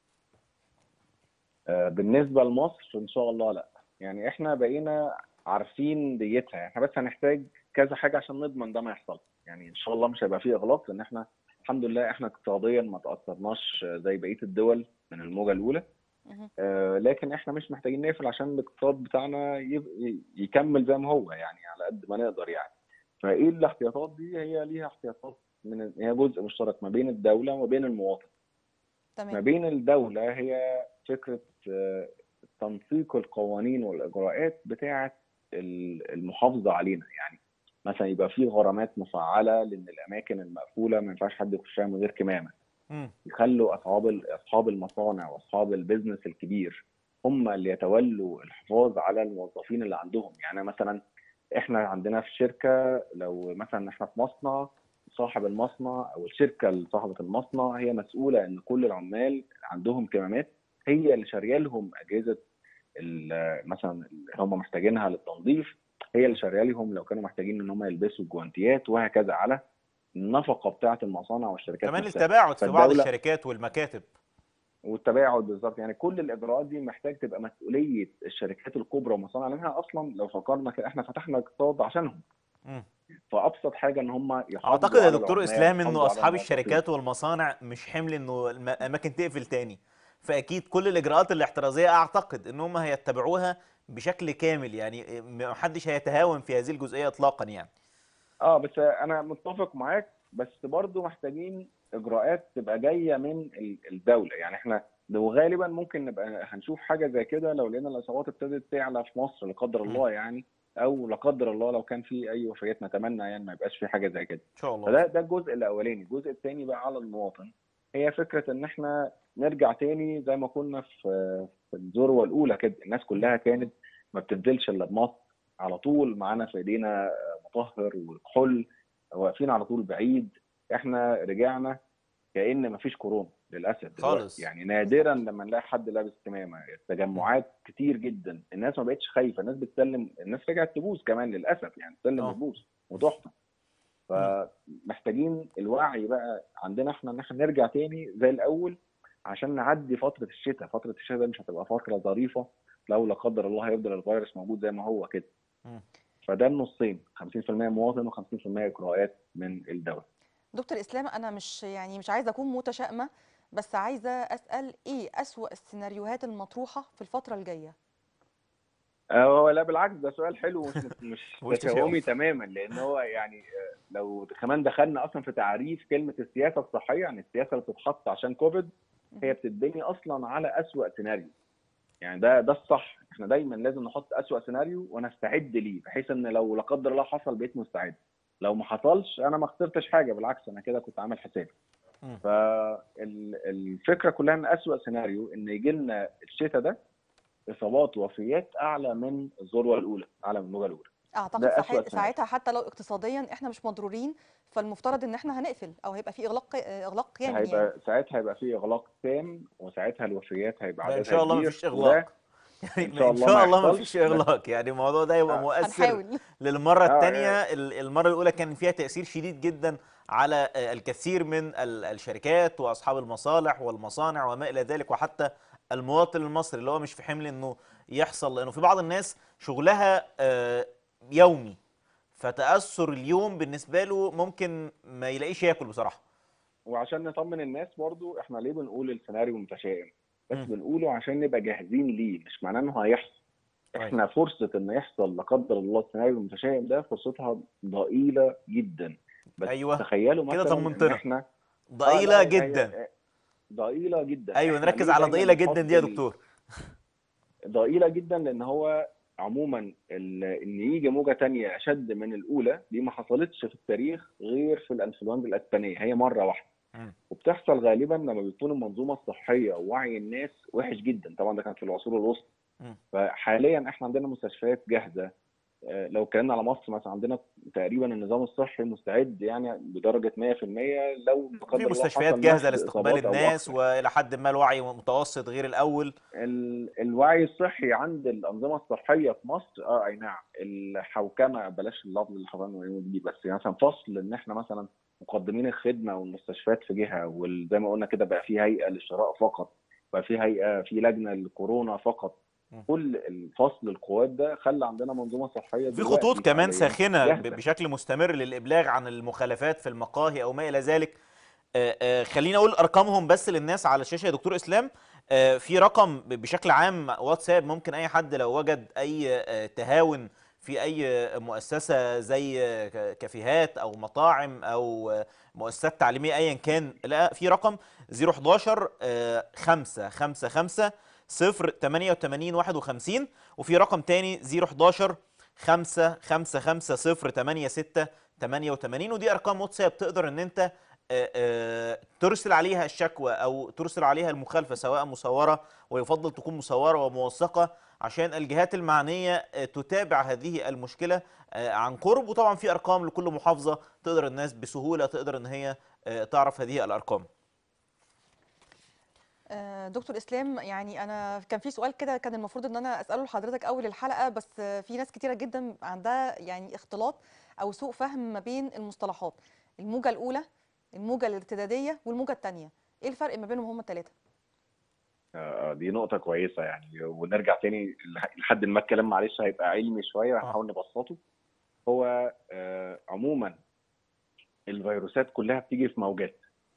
آه، بالنسبه لمصر ان شاء الله لا يعني احنا بقينا عارفين ديتها احنا بس هنحتاج كذا حاجه عشان نضمن ده ما يحصل يعني ان شاء الله مش هيبقى فيه اغلاق لان احنا الحمد لله احنا اقتصاديا ما تاثرناش زي بقيه الدول من الموجه الاولى مهم. آه، لكن احنا مش محتاجين نقفل عشان الاقتصاد بتاعنا يب- يكمل زي ما هو يعني على قد ما نقدر يعني فايه الاحتياطات دي هي ليها احتياطات من هي جزء مشترك ما بين الدوله وما بين المواطن ما تمام بين الدولة هي فكرة آه، تنسيق القوانين والإجراءات بتاعة ال- المحافظة علينا يعني مثلا يبقى في غرامات مفعلة لأن الأماكن المقفولة ما ينفعش حد يخشها من غير كمامة مم. يخلوا أصحاب ال- أصحاب المصانع وأصحاب البيزنس الكبير هم اللي يتولوا الحفاظ على الموظفين اللي عندهم يعني مثلا احنا عندنا في الشركة لو مثلا احنا في مصنع صاحب المصنع او الشركه صاحبه المصنع هي مسؤوله ان كل العمال عندهم كمامات هي اللي شاريه لهم اجهزه ال- مثلا اللي هم محتاجينها للتنظيف هي اللي شاريه لهم لو كانوا محتاجين ان هم يلبسوا الجوانتيات وهكذا على النفقه بتاعه المصانع والشركات كمان نفسها. التباعد في بعض فالدولة- الشركات والمكاتب والتباعد بالظبط يعني كل الاجراءات دي محتاج تبقى مسؤوليه الشركات الكبرى ومصانع لانها اصلا لو فكرنا كده احنا فتحنا اقتصاد عشانهم مم. فابسط حاجه ان هم يحافظوا اعتقد يا على دكتور العمال، اسلام يحافظوا انه على اصحاب الموظفين. الشركات والمصانع مش حمل انه الم- الاماكن تقفل تاني فاكيد كل الاجراءات الاحترازيه اعتقد ان هم هيتبعوها بشكل كامل يعني ما حدش هيتهاون في هذه الجزئيه اطلاقا يعني اه بس انا متفق معاك بس برضو محتاجين اجراءات تبقى جايه من ال- الدوله يعني احنا لو غالبا ممكن نبقى هنشوف حاجه زي كده لو لقينا الاصابات ابتدت تعلى في مصر لا قدر الله يعني او لا قدر الله لو كان في اي وفيات نتمنى يعني ما يبقاش في حاجه زي كده ان شاء الله فده ده الجزء الاولاني الجزء الثاني بقى على المواطن هي فكره ان احنا نرجع تاني زي ما كنا في في الذروه الاولى كده الناس كلها كانت ما بتنزلش الا بمصر على طول معانا في ايدينا مطهر وكحول واقفين على طول بعيد احنا رجعنا كأن ما فيش كورونا للاسف دلوقتي. خالص. يعني نادرا لما نلاقي حد لابس كمامه التجمعات كتير جدا الناس ما بقتش خايفه الناس بتسلم الناس رجعت تبوس كمان للاسف يعني تسلم آه. وتبوس وتحفه فمحتاجين الوعي بقى عندنا احنا ان احنا نرجع تاني زي الاول عشان نعدي فتره الشتاء فتره الشتاء دي مش هتبقى فتره ظريفه لو لا قدر الله هيفضل الفيروس موجود زي ما هو كده مم. فده النصين 50% مواطن و50% اجراءات من الدوله دكتور اسلام انا مش يعني مش عايزه اكون متشائمه بس عايزه اسال ايه اسوأ السيناريوهات المطروحه في الفتره الجايه هو لا بالعكس ده سؤال حلو مش مش مش تشاؤمي تشاؤم. تماما لان هو يعني آه، لو كمان دخلنا اصلا في تعريف كلمه السياسه الصحيه يعني السياسه اللي بتتحط عشان كوفيد هي بتتبني اصلا على اسوأ سيناريو يعني ده ده الصح احنا دايما لازم نحط اسوأ سيناريو ونستعد ليه بحيث ان لو لا قدر الله حصل بقيت مستعد لو ما حصلش انا ما خسرتش حاجه بالعكس انا كده كنت عامل حسابي مم. فالفكره كلها ان اسوأ سيناريو ان يجي لنا الشتاء ده اصابات ووفيات اعلى من الذروه الاولى اعلى من الموجه الاولى اعتقد ده أسوأ ساعت- سيناريو. ساعتها حتى لو اقتصاديا احنا مش مضرورين فالمفترض ان احنا هنقفل او هيبقى في اغلاق اغلاق كامل يعني هيبقى ساعتها هيبقى في اغلاق تام وساعتها الوفيات هيبقى لا، عددها ان شاء الله كبير، مفيش وده اغلاق يعني إن شاء ان الله شاء ما الله يحصلش، مفيش بس- اغلاق يعني الموضوع ده هيبقى آه. مؤثر هنحاول للمرة آه، الثانية المرة الأولى كان فيها تأثير شديد جدا على آه، الكثير من ال- الشركات وأصحاب المصالح والمصانع وما إلى ذلك وحتى المواطن المصري اللي هو مش في حمل إنه يحصل لأنه في بعض الناس شغلها آه، يومي فتأثر اليوم بالنسبة له ممكن ما يلاقيش ياكل بصراحة وعشان نطمن الناس برضو احنا ليه بنقول السيناريو متشائم بس مم. بنقوله عشان نبقى جاهزين ليه مش معناه انه هيحصل طيب. احنا فرصه ان يحصل لا قدر الله السيناريو المتشائم ده فرصتها ضئيله جدا بس أيوة، تخيلوا كده مثلا طمنتنا. ان احنا آه، ضئيلة لا، هي- جدا ضئيله جدا أيوة إحنا نركز ليه على دايماً ضئيلة جدا بنحط دي يا ال- دكتور ضئيله جدا لان هو عموما ال- ان يجي موجه تانية اشد من الاولى دي ما حصلتش في التاريخ غير في الانفلونزا الاسبانيه هي مره واحده مم. وبتحصل غالبا لما بيكون المنظومه الصحيه ووعي الناس وحش جدا طبعا ده كان في العصور الوسطى مم. فحاليا احنا عندنا مستشفيات جاهزه آه، لو اتكلمنا على مصر مثلا عندنا تقريبا النظام الصحي مستعد يعني بدرجه 100% لو لا قدر في الله مستشفيات حصل جاهزه نشر لاستقبال إصابات أو الناس أكتر. والى حد ما الوعي متوسط غير الاول ال- الوعي الصحي عند الانظمه الصحيه في مصر اه اي نعم الحوكمه بلاش اللفظ اللي حضرنا بنقوله دي بس يعني مثلا فصل ان احنا مثلا مقدمين الخدمه والمستشفيات في جهه وزي ما قلنا كده بقى في هيئه للشراء فقط بقى في هيئه في لجنه للكورونا فقط م. كل الفصل القوات ده خلى عندنا منظومه صحيه في دلوقتي خطوط كمان حالياً ساخنه ب- جاهزة. بشكل مستمر للابلاغ عن المخالفات في المقاهي او ما الى ذلك آه، آه، خليني اقول ارقامهم بس للناس على الشاشه يا دكتور اسلام آه، في رقم ب- بشكل عام واتساب ممكن اي حد لو وجد اي آه، تهاون في اي مؤسسه زي آه، ك- كافيهات او مطاعم او آه، مؤسسات تعليميه ايا كان لا في رقم 011 5 5 5 0 88 51 وفي رقم تاني 011 5 5 5 0 8 6 88 ودي ارقام واتساب تقدر ان انت آه، آه، ترسل عليها الشكوى او ترسل عليها المخالفه سواء مصوره ويفضل تكون مصوره وموثقه عشان الجهات المعنيه آه، تتابع هذه المشكله آه، عن قرب وطبعا في ارقام لكل محافظه تقدر الناس بسهوله تقدر ان هي آه، تعرف هذه الارقام آه، دكتور اسلام يعني انا كان في سؤال كده كان المفروض ان انا اساله لحضرتك اول الحلقه بس آه، في ناس كتيره جدا عندها يعني اختلاط او سوء فهم ما بين المصطلحات الموجه الاولى الموجه الارتداديه والموجه الثانيه ايه الفرق ما بينهم هما الثلاثه آه، دي نقطة كويسة يعني ونرجع تاني لح- لحد ما الكلام معلش هيبقى علمي شوية وهنحاول نبسطه هو آه، عموما الفيروسات كلها بتيجي في موجات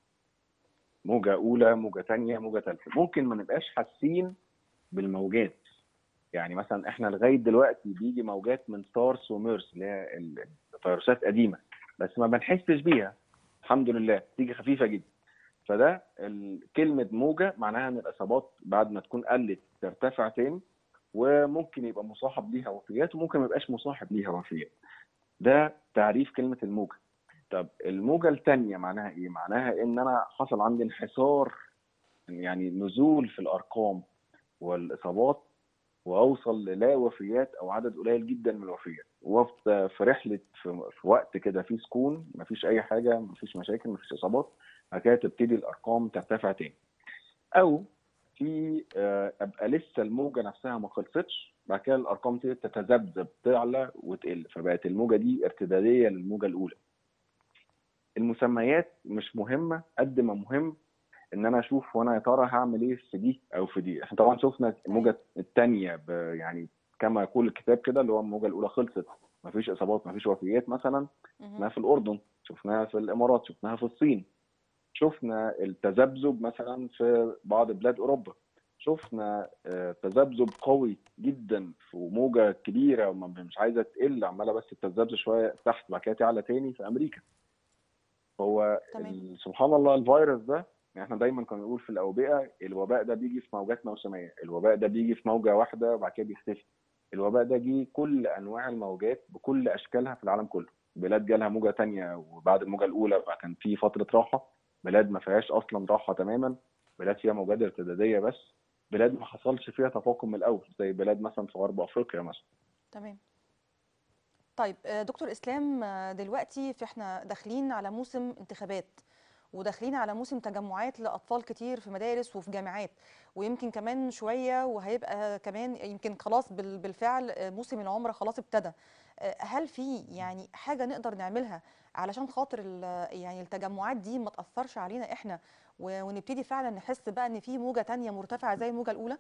موجة أولى موجة تانية موجة تالتة ممكن ما نبقاش حاسين بالموجات يعني مثلا احنا لغاية دلوقتي بيجي موجات من سارس وميرس اللي هي ال- الفيروسات قديمة بس ما بنحسش بيها الحمد لله تيجي خفيفة جدا فده ال- كلمة موجة معناها ان الإصابات بعد ما تكون قلت ترتفع تاني وممكن يبقى مصاحب ليها وفيات وممكن ما يبقاش مصاحب ليها وفيات ده تعريف كلمة الموجة طب الموجة التانية معناها ايه؟ معناها ان انا حصل عندي انحسار يعني نزول في الارقام والاصابات واوصل للا وفيات او عدد قليل جدا من الوفيات وفي في رحله في, في وقت كده في سكون مفيش اي حاجه مفيش مشاكل مفيش اصابات بعد كده تبتدي الارقام ترتفع تاني او في آه، ابقى لسه الموجه نفسها ما خلصتش بعد كده الارقام تبتدي تتذبذب تعلى وتقل فبقت الموجه دي ارتداديه للموجه الاولى المسميات مش مهمه قد ما مهم ان انا اشوف وانا يا ترى هعمل ايه في دي او في دي احنا طبعا شفنا الموجه الثانيه يعني كما يقول الكتاب كده اللي هو الموجه الاولى خلصت مفيش اصابات مفيش وفيات مثلا مهم. شفناها في الاردن شفناها في الامارات شفناها في الصين شفنا التذبذب مثلا في بعض بلاد اوروبا شفنا آه، تذبذب قوي جدا في موجه كبيره وما- مش عايزه تقل عماله بس تتذبذب شويه تحت بعد كده تعلى تاني في امريكا هو تمام. ال- سبحان الله الفيروس ده يعني احنا دايما كنا بنقول في الاوبئه الوباء ده بيجي في موجات موسميه الوباء ده بيجي في موجه واحده وبعد كده بيختفي الوباء ده جه كل انواع الموجات بكل اشكالها في العالم كله بلاد جالها موجه تانية وبعد الموجه الاولى بقى كان في فتره راحه بلاد ما فيهاش اصلا راحه تماما بلاد فيها موجات ارتداديه بس بلاد ما حصلش فيها تفاقم من الاول زي بلاد مثلا في غرب افريقيا مثلا تمام طيب آه، دكتور اسلام آه، دلوقتي في احنا داخلين على موسم انتخابات وداخلين على موسم تجمعات لاطفال كتير في مدارس وفي جامعات ويمكن كمان شويه وهيبقى كمان يمكن خلاص بال- بالفعل آه، موسم العمره خلاص ابتدى آه، هل في يعني حاجه نقدر نعملها علشان خاطر ال- يعني التجمعات دي ما تاثرش علينا احنا و- ونبتدي فعلا نحس بقى ان في موجه تانية مرتفعه زي الموجه الاولى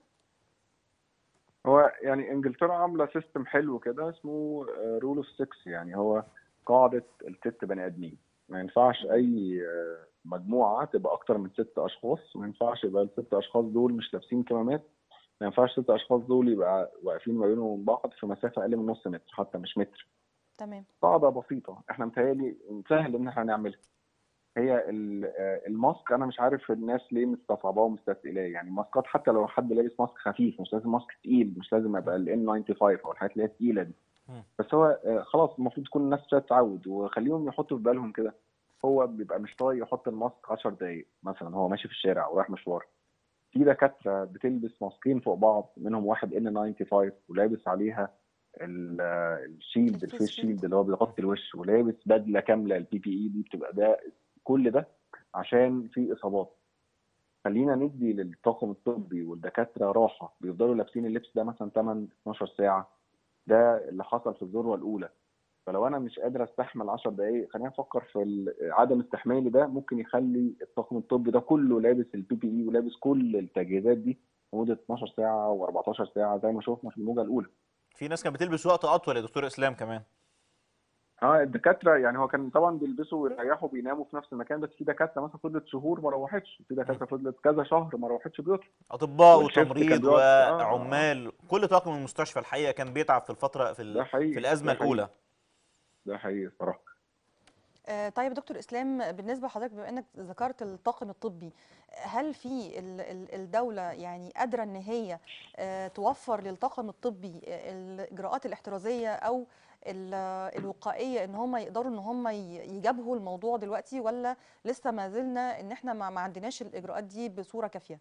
هو يعني انجلترا عامله سيستم حلو كده اسمه رول اوف 6 يعني هو قاعده الست بني ادمين ما ينفعش اي آه، مجموعه تبقى اكتر من ست اشخاص ما ينفعش يبقى الست اشخاص دول مش لابسين كمامات ما ينفعش ست اشخاص دول يبقى واقفين ما بينهم وبين بعض في مسافه اقل من نص متر حتى مش متر تمام قاعده بسيطه احنا متهيألي سهل ان احنا نعملها هي ال- آه، الماسك انا مش عارف الناس ليه مستصعباه ومستثقلاه يعني الماسكات حتى لو حد لابس ماسك خفيف مش لازم ماسك تقيل مش لازم يبقى ال N95 او الحاجات اللي هي التقيله دي مم. بس هو آه، خلاص المفروض تكون الناس تتعود وخليهم يحطوا في بالهم كده هو بيبقى مش طايق يحط الماسك 10 دقايق مثلا هو ماشي في الشارع او رايح مشوار في دكاتره بتلبس ماسكين فوق بعض منهم واحد N95 ولابس عليها ال- آه، الشيلد الفيس الفيس شيلد. شيلد اللي هو بيغطي الوش ولابس بدله كامله البي بي اي دي بتبقى ده كل ده عشان في اصابات خلينا ندي للطاقم الطبي والدكاتره راحه بيفضلوا لابسين اللبس ده مثلا 8 12 ساعه ده اللي حصل في الذروه الاولى فلو انا مش قادر استحمل 10 دقائق خلينا نفكر في ال- عدم استحمالي ده ممكن يخلي الطاقم الطبي ده كله لابس البي بي اي ولابس كل التجهيزات دي لمده 12 ساعه و14 ساعه زي ما شفنا في الموجه الاولى في ناس كانت بتلبس وقت اطول يا دكتور اسلام كمان اه الدكاتره يعني هو كان طبعا بيلبسوا ويريحوا بيناموا في نفس المكان بس في دكاتره مثلا فضلت شهور ما روحتش في دكاتره فضلت كذا شهر ما روحتش بيوتها اطباء والشيفت كان وتمريض بيقعد- آه، آه، آه. وعمال كل طاقم المستشفى الحقيقه كان بيتعب في الفتره في, ال... ده حقيقي في الازمه ده حقيقي. الاولى ده حقيقي الصراحه آه، طيب يا دكتور اسلام بالنسبه لحضرتك بما انك ذكرت الطاقم الطبي هل في ال- ال- الدوله يعني قادره ان هي آه، توفر للطاقم الطبي آه، الاجراءات الاحترازيه او ال- الوقائيه ان هم يقدروا ان هم ي- يجابهوا الموضوع دلوقتي ولا لسه ما زلنا ان احنا ما ما عندناش الاجراءات دي بصوره كافيه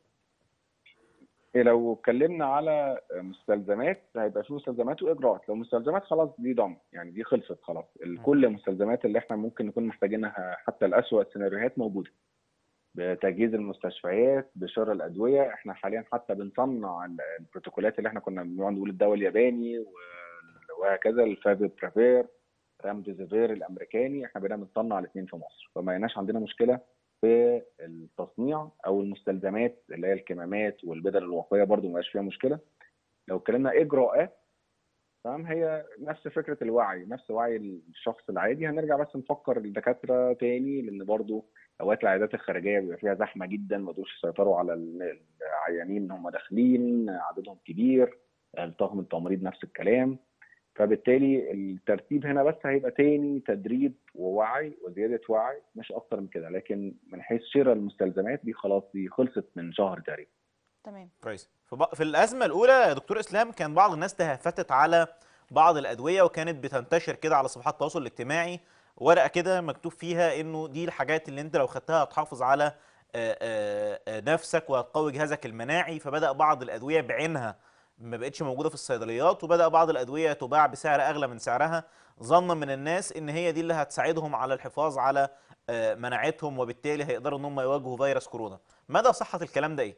إيه لو اتكلمنا على مستلزمات هيبقى في مستلزمات واجراءات لو مستلزمات خلاص دي ضم يعني دي خلصت خلاص ال- كل المستلزمات اللي احنا ممكن نكون محتاجينها حتى الاسوأ السيناريوهات موجوده بتجهيز المستشفيات بشراء الادويه احنا حاليا حتى بنصنع ال- البروتوكولات اللي احنا كنا بنقعد نقول الدواء الياباني و- وهكذا الفافيبرافير رامديزيفير الامريكاني احنا بقينا بنصنع الاثنين في مصر فما لقيناش عندنا مشكله في التصنيع او المستلزمات اللي هي الكمامات والبدل الوقائيه برضو ما بقاش فيها مشكله لو اتكلمنا اجراءات تمام هي نفس فكره الوعي نفس وعي الشخص العادي هنرجع بس نفكر الدكاتره تاني لان برضو اوقات العيادات الخارجيه بيبقى فيها زحمه جدا ما يقدروش يسيطروا على ال- العيانين ان هم داخلين عددهم كبير الطاقم التمريض نفس الكلام فبالتالي الترتيب هنا بس هيبقى تاني تدريب ووعي وزياده وعي مش اكتر من كده لكن من حيث شراء المستلزمات دي خلاص دي خلصت من شهر تقريبا تمام كويس في, ب... في الازمه الاولى يا دكتور اسلام كان بعض الناس تهافتت على بعض الادويه وكانت بتنتشر كده على صفحات التواصل الاجتماعي ورقه كده مكتوب فيها انه دي الحاجات اللي انت لو خدتها هتحافظ على آه، آه، آه، نفسك وهتقوي جهازك المناعي فبدا بعض الادويه بعينها ما بقتش موجوده في الصيدليات وبدا بعض الادويه تباع بسعر اغلى من سعرها ظنا من الناس ان هي دي اللي هتساعدهم على الحفاظ على آه، مناعتهم وبالتالي هيقدروا ان هم يواجهوا فيروس كورونا مدى صحه الكلام ده ايه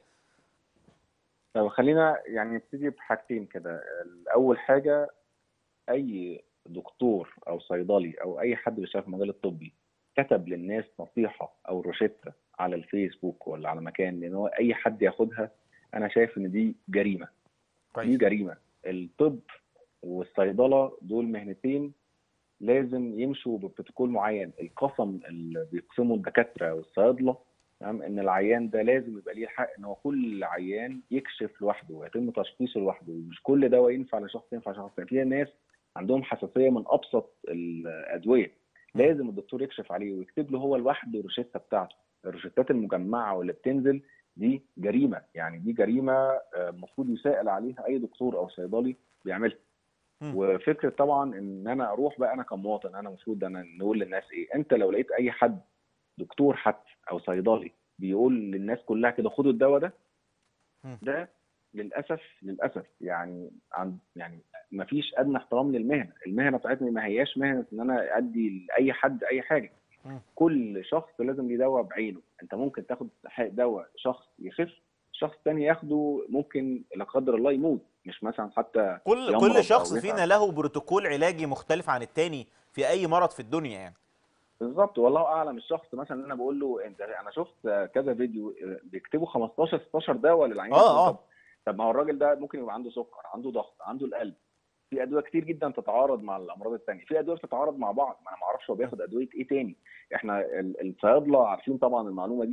طب خلينا يعني نبتدي بحاجتين كده اول حاجه اي دكتور او صيدلي او اي حد بيشتغل في المجال الطبي كتب للناس نصيحه او روشته على الفيسبوك ولا على مكان لان هو اي حد ياخدها انا شايف ان دي جريمه دي كويس جريمه الطب والصيدله دول مهنتين لازم يمشوا ببروتوكول معين القسم اللي بيقسمه الدكاتره والصيادله تمام ان العيان ده لازم يبقى ليه الحق ان هو كل عيان يكشف لوحده ويتم تشخيصه لوحده مش كل دواء ينفع لشخص ينفع لشخص تاني في ناس عندهم حساسيه من ابسط الادويه لازم الدكتور يكشف عليه ويكتب له هو لوحده الروشته بتاعته الروشتات المجمعه واللي بتنزل دي جريمه يعني دي جريمه آه، المفروض يسائل عليها اي دكتور او صيدلي بيعملها مم. وفكره طبعا ان انا اروح بقى انا كمواطن انا المفروض انا نقول للناس ايه انت لو لقيت اي حد دكتور حتى او صيدلي بيقول للناس كلها كده خدوا الدواء ده مم. ده للاسف للاسف يعني عن يعني ما فيش ادنى احترام للمهنه المهنه بتاعتنا ما هياش مهنه ان انا ادي لاي حد اي حاجه مم. كل شخص لازم ليه دواء بعينه انت ممكن تاخد دواء شخص يخف شخص تاني ياخده ممكن لا قدر الله يموت مش مثلا حتى كل يمرض كل أو شخص يتعب. فينا له بروتوكول علاجي مختلف عن التاني في اي مرض في الدنيا يعني بالظبط والله اعلم الشخص مثلا اللي انا بقول له انت انا شفت كذا فيديو بيكتبوا 15 16 دواء للعيان آه، آه. طب طب ما هو الراجل ده ممكن يبقى عنده سكر عنده ضغط عنده القلب في ادويه كتير جدا تتعارض مع الامراض الثانيه في ادويه بتتعارض مع بعض ما انا ما اعرفش هو بياخد ادويه ايه تاني احنا ال- الصيادله عارفين طبعا المعلومه دي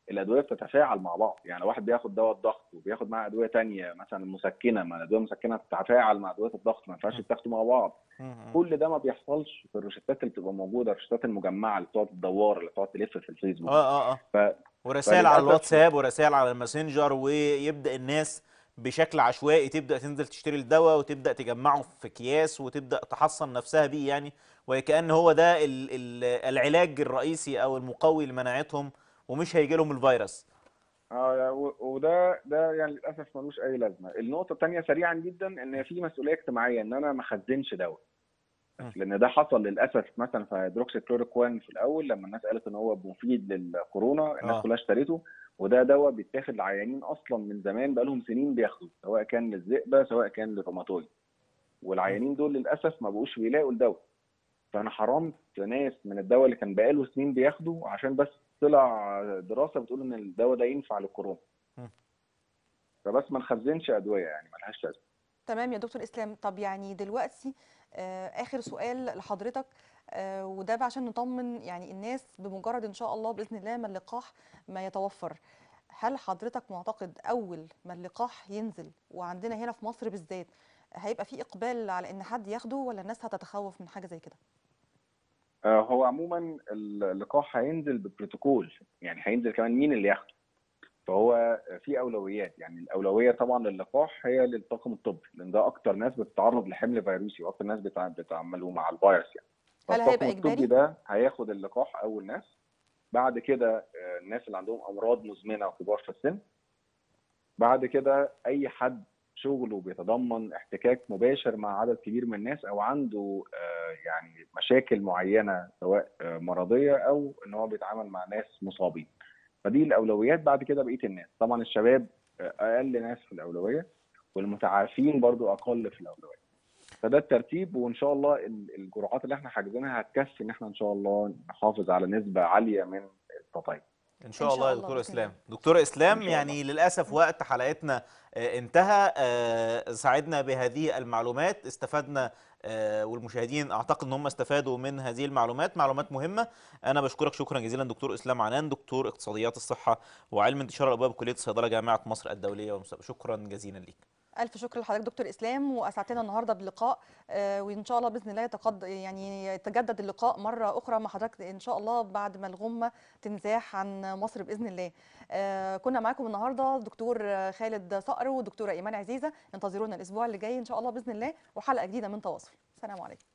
الادويه بتتفاعل مع بعض يعني واحد بياخد دواء الضغط وبياخد معاه ادويه تانية مثلا مسكنه ما الادويه المسكنه بتتفاعل مع ادويه الضغط ما ينفعش يتاخدوا مع بعض مم. كل ده ما بيحصلش في الروشتات اللي بتبقى موجوده الروشتات المجمعه اللي بتقعد تدور اللي بتقعد تلف في الفيسبوك اه اه اه ف... ورسائل على فللأسف- الواتساب ورسائل على الماسنجر ويبدا الناس بشكل عشوائي تبدا تنزل تشتري الدواء وتبدا تجمعه في اكياس وتبدا تحصن نفسها بيه يعني وكأن هو ده ال ال العلاج الرئيسي او المقوي لمناعتهم ومش هيجي لهم الفيروس اه و- وده ده يعني للاسف ملوش اي لازمه النقطه الثانيه سريعا جدا ان في مسؤوليه اجتماعيه ان انا ما اخزنش دواء م. بس لان ده حصل للاسف مثلا في هيدروكسي كلوروكوين في الاول لما الناس قالت ان هو مفيد للكورونا الناس آه. كلها اشتريته وده دواء بيتاخد لعيانين اصلا من زمان بقالهم سنين بياخدوا سواء كان للذئبه سواء كان للروماتويد والعيانين دول للاسف ما بقوش بيلاقوا الدواء فانا حرمت ناس من الدواء اللي كان بقاله سنين بياخده عشان بس طلع دراسه بتقول ان الدواء ده ينفع للكورونا م. فبس ما نخزنش ادويه يعني ملهاش لازمه تمام يا دكتور اسلام طب يعني دلوقتي آه، اخر سؤال لحضرتك آه، وده بقى عشان نطمن يعني الناس بمجرد ان شاء الله باذن الله ما اللقاح ما يتوفر هل حضرتك معتقد اول ما اللقاح ينزل وعندنا هنا في مصر بالذات هيبقى في اقبال على ان حد ياخده ولا الناس هتتخوف من حاجه زي كده آه، هو عموما اللقاح هينزل ببروتوكول يعني هينزل كمان مين اللي ياخده فهو في اولويات يعني الاولويه طبعا للقاح هي للطاقم الطبي لان ده اكتر ناس بتتعرض لحمل فيروسي واكتر ناس بتع- بيتعاملوا مع الفيروس يعني هل فالطاقم هيبقى الطبي إجباري؟ ده هياخد اللقاح اول ناس بعد كده آه، الناس اللي عندهم امراض مزمنه وكبار في السن بعد كده اي حد شغله بيتضمن احتكاك مباشر مع عدد كبير من الناس او عنده آه، يعني مشاكل معينه سواء آه، مرضيه او ان هو بيتعامل مع ناس مصابين فدي الاولويات بعد كده بقيه الناس طبعا الشباب آه، اقل ناس في الاولويه والمتعافين برضو اقل في الاولويه فده الترتيب وان شاء الله ال- الجرعات اللي احنا حاجزينها هتكفي ان احنا ان شاء الله نحافظ على نسبه عاليه من التطعيم ان شاء إن شاء الله يا الله دكتور بإذن اسلام الله. دكتور اسلام إن شاء يعني للاسف وقت حلقتنا آه، انتهى آه، سعدنا بهذه المعلومات استفدنا آه، والمشاهدين اعتقد ان هم استفادوا من هذه المعلومات معلومات مهمه انا بشكرك شكرا جزيلا دكتور اسلام عنان دكتور اقتصاديات الصحه وعلم انتشار الابواب بكليه الصيدله جامعه مصر الدوليه والمستقبل شكرا جزيلا ليك الف شكر لحضرتك دكتور اسلام واسعدتنا النهارده بلقاء آه، وان شاء الله باذن الله يتقد يعني يتجدد اللقاء مره اخرى مع حضرتك ان شاء الله بعد ما الغمه تنزاح عن مصر باذن الله آه، كنا معاكم النهارده دكتور خالد صقر ودكتوره ايمان عزيزه انتظرونا الاسبوع اللي جاي ان شاء الله باذن الله وحلقه جديده من تواصل سلام عليكم